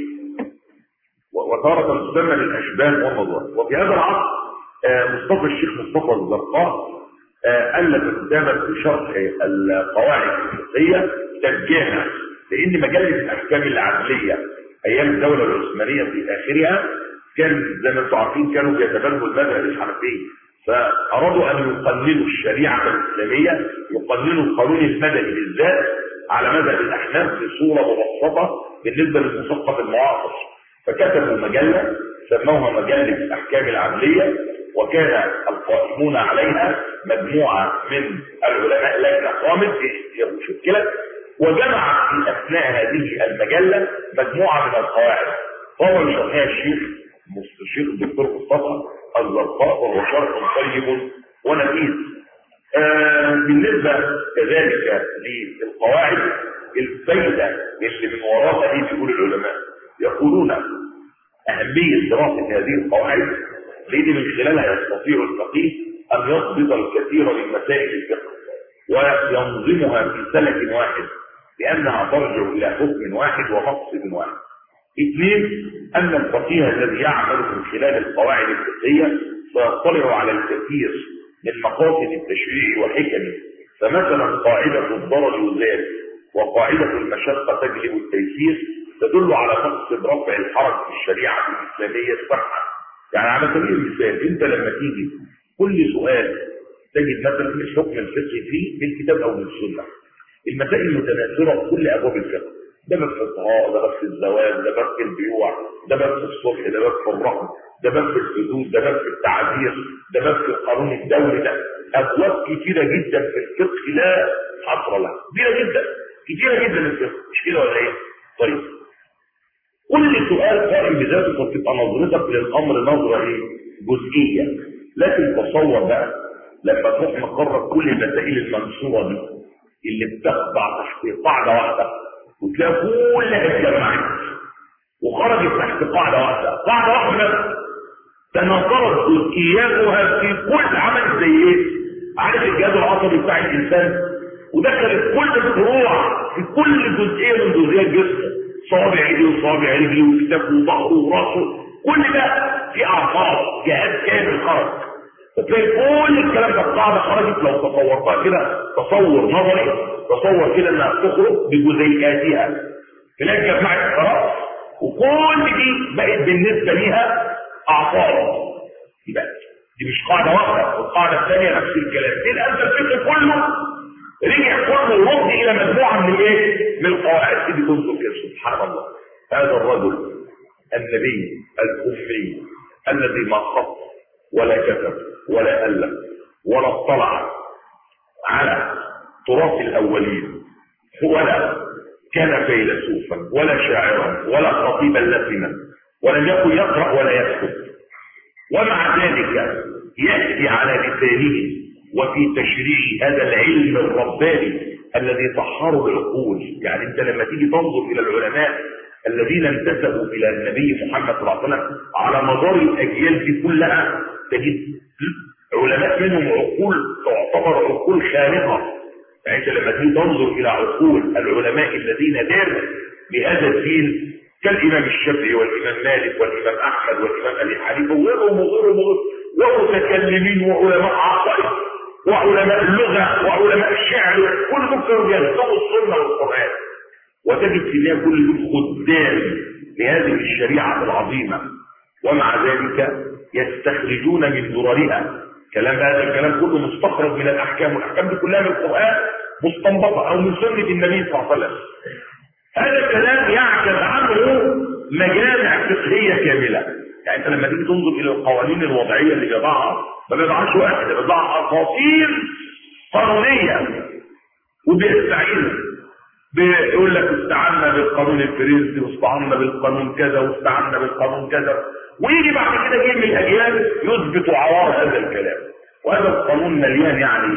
وتارة تسمى بالاشباه والنظائر وفي هذا العصر مصطفى الشيخ مصطفى الزرقاء الف كتابا في شرح القواعد الفقهيه دجاها لان مجله الاحكام العدليه ايام الدوله العثمانيه في اخرها كان زي ما انتم عارفين كانوا بيتبنوا المذهب الحنفي فارادوا ان يقننوا الشريعه الاسلاميه يقننوا القانون المدني بالذات على مذهب الاحناف بصوره مبسطه بالنسبه للمثقف المعاصر فكتبوا مجله سموها مجله الاحكام العدليه وكان القائمون عليها مجموعه من العلماء لجنه قامت شكلت وجمع في اثناء هذه المجله مجموعه من القواعد قام شرحها الشيخ الشيخ الدكتور مصطفى الزرقاء وهو شرح طيب ونفيس آه بالنسبه كذلك للقواعد الفايده اللي من وراء هذه بيقول العلماء يقولون اهميه دراسه هذه القواعد لان من خلالها يستطيع الفقيه ان يضبط الكثير من مسائل الفقه وينظمها في سلك واحد لانها ترجع الى حكم واحد ومقصد واحد اثنين ان الفقيه الذي يعمل من خلال القواعد الفقهيه سيطلع على الكثير من مقاصد التشريع وحكمه فمثلا قاعده الضرر يزال وقاعده المشقه تجلب التيسير تدل على مقصد رفع الحرج في الشريعه الاسلاميه الصحه يعني على سبيل المثال انت لما تيجي كل سؤال تجد مثلا الحكم الفقهي فيه من الكتاب او من السنه المسائل متناثره في كل ابواب الفقه ده باب في الطهاره ده باب في الزواج ده باب في البيوع ده باب في الصلح ده باب في الرحم ده باب في الحدود ده باب في التعذير ده باب في القانون الدولي ده ابواب كتيره جدا في الفقه لا حصر لها كبيره جدا كتيره جدا الفقه مش كده ولا ايه؟ طيب كل سؤال قائم بذاته فتبقى نظرتك للامر نظره ايه؟ جزئيه لكن تصور بقى لما تروح مقرر كل المسائل المنصوره دي اللي بتخضع تحت قاعده واحده وتلاقي كلها اتجمعت وخرجت تحت قاعده واحده قاعده واحده تناثرت جزئياتها في كل عمل زي ايه؟ عارف الجهاز العصبي بتاع الانسان ودخلت كل الفروع في كل جزئيه من جزئيات جسمه صابع ايدي وصابع رجلي وكتافه وظهره وراسه كل ده في اعصاب جهاز كامل خرج فتلاقي كل الكلام ده القاعده خرجت لو تصورتها كده تصور نظري تصور كده انها تخرج بجزيئاتها تلاقي جماعه خلاص وكل دي بقت بالنسبه ليها اعصاب يبقى دي مش قاعده واحده والقاعده الثانيه نفس الكلام تبقى انت الفكر كله رجع كله ورد الى مجموعه من ايه؟ من القواعد دي تنظر كده سبحان الله هذا الرجل النبي الكفري الذي ما خط ولا كتب ولا ألف ولا اطلع على تراث الأولين ولا كان فيلسوفا ولا شاعرا ولا خطيبا لثما ولم يكن يقرأ ولا يكتب ومع ذلك يأتي على لسانه وفي تشريع هذا العلم الرباني الذي طهروا العقول يعني انت لما تيجي تنظر الى العلماء الذين انتسبوا الى النبي محمد صلى الله عليه وسلم على مدار الاجيال دي كلها تجد علماء منهم عقول تعتبر عقول خارقه يعني انت لما تيجي تنظر الى عقول العلماء الذين داروا بهذا الدين كالامام الشافعي والامام مالك والامام احمد والامام ابي حنيفه وغيرهم وغيرهم ومتكلمين وعلماء عقائد وعلماء اللغه وعلماء الشعر كل دول كانوا بيهتموا السنه والقران وتجد في الله كل دول خدام لهذه الشريعه العظيمه ومع ذلك يستخرجون من دررها كلام هذا الكلام كله مستخرج من الاحكام والاحكام دي كلها من القران مستنبطه او من سنه النبي صلى الله عليه وسلم هذا الكلام يعجز عنه مجامع فقهيه كامله يعني انت لما تيجي تنظر الى القوانين الوضعيه اللي بيضعها ما بيضعهاش واحد بيضعها اساطير قانونيه وبيستعين بيقول لك استعنا بالقانون الفرنسي واستعنا بالقانون كذا واستعنا بالقانون كذا ويجي بعد كده جيل من الاجيال يثبت عوار هذا الكلام وهذا القانون مليان يعني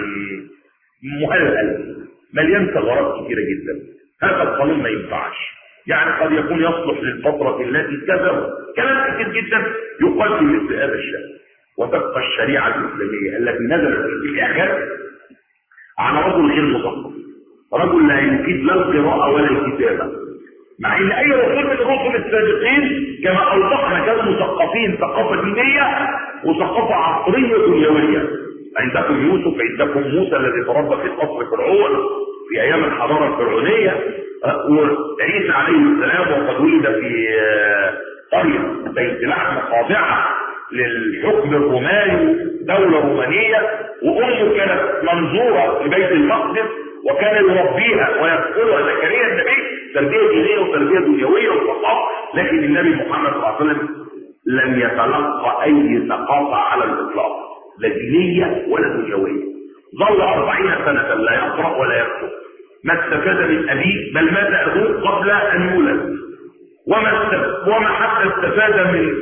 مهلهل مليان ثغرات كثيره جدا هذا القانون ما ينفعش يعني قد يكون يصلح للفترة التي كذا كلام كثير جدا يقال في مثل هذا الشأن وتبقى الشريعة الإسلامية التي نزلت في الآخر على رجل غير مثقف رجل لا يجيد لا القراءة ولا الكتابة مع ان اي رسول من الرسل السابقين كما اوضحنا كانوا مثقفين ثقافة دينية وثقافة عصرية دنيوية عندكم يوسف عندكم موسى الذي تربى في قصر فرعون في ايام الحضارة الفرعونية وعيسى عليه السلام وقد ولد في قرية بيت لحم خاضعة للحكم الروماني دولة رومانية وامه كانت منظورة لبيت المقدس وكان يربيها ويدخلها زكريا النبي تربية دينية وتربية دنيوية وثقافة لكن النبي محمد صلى الله عليه وسلم لم يتلقى اي ثقافة على الاطلاق لا دينية ولا دنيوية ظل أربعين سنة لا يقرأ ولا يكتب ما استفاد من أبيه بل مات أبوه قبل أن يولد وما وما حتى استفاد من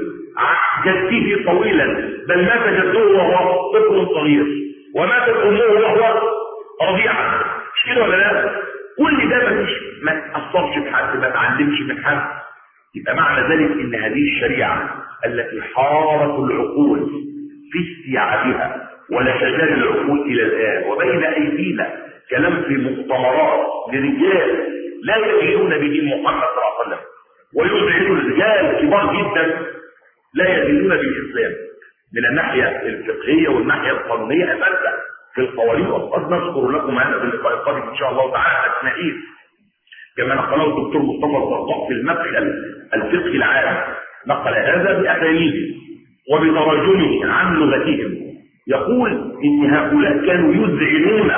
جده طويلا بل مات جده وهو طفل صغير وماتت أمه وهو رضيعا مش كده ولا لا؟ كل ده ما فيش ما تأثرش بحد ما تعلمش من حد يبقى معنى ذلك ان هذه الشريعة التي حارت العقول في استيعابها ولا تزال العقول الى الان وبين ايدينا كلام في مؤتمرات لرجال لا يدينون بدين محمد صلى الله عليه وسلم ويدعون الرجال كبار جدا لا يدينون بالاسلام من الناحيه الفقهيه والناحيه القانونيه اساسا في القوانين وقد نذكر لكم هذا في اللقاء القادم ان شاء الله تعالى اثنائيه كما نقله الدكتور مصطفى الزرقاء في المدخل الفقهي العام نقل هذا باسانيده وبتراجمه عن لغتهم يقول ان هؤلاء كانوا يذعنون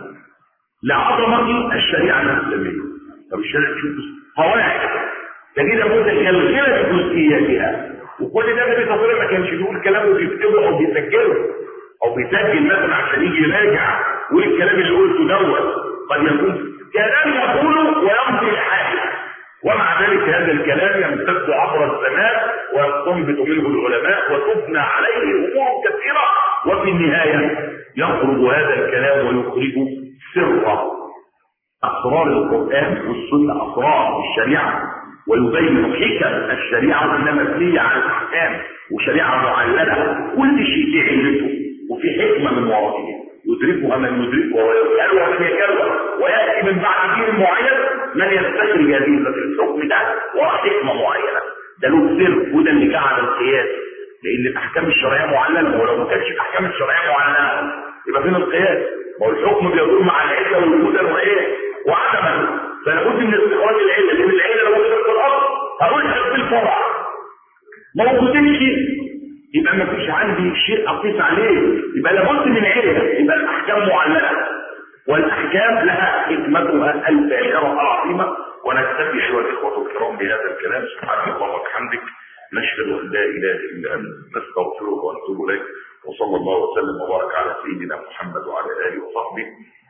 لعظمه الشريعه الاسلاميه طب الشريعه شوف قواعد تجد متكلمه بجزئياتها وكل ده النبي صلى الله عليه وسلم ما كانش بيقول كلامه بيكتبه او بيسجله او بيسجل مثلا عشان يجي يراجع ويقول الكلام اللي قلته دوت قد يكون كلام يقوله ويمضي الحاجه ومع ذلك هذا الكلام يمتد عبر الزمان ويستنبط منه العلماء وتبنى عليه امور كثيره وفي النهايه يخرج هذا الكلام ويخرج سر اسرار القران والسنه اسرار الشريعه ويبين حكم الشريعه انها مبنيه على الاحكام وشريعه معلله كل شيء في علته وفي حكمه من ورائه يدركها من يدركها ويسالها من يسالها وياتي من بعد دين معين من يستخرج هذه الحكم ده وراء حكمه معينه ده له سر وده اللي جعل القياس لان الاحكام الشرعيه معلله ولو ما كانتش الاحكام الشرعيه معلله يبقى فين القياس؟ ما هو الحكم بيدور مع العله وجودا وايه؟ وعدما فلا بد من استخراج العله لان العله لو وجدت في الارض هقول في الفرع ما وجدتش يبقى ما فيش عندي شيء اقيس عليه يبقى لابد من عله يبقى الاحكام معلله والاحكام لها حكمتها الباهره العظيمه ونكتفي ايها الاخوه الكرام بهذا الكلام سبحانك اللهم وبحمدك نشهد ان لا اله الا انت نستغفرك ونتوب اليك وصلى الله وسلم وبارك على سيدنا محمد وعلى اله وصحبه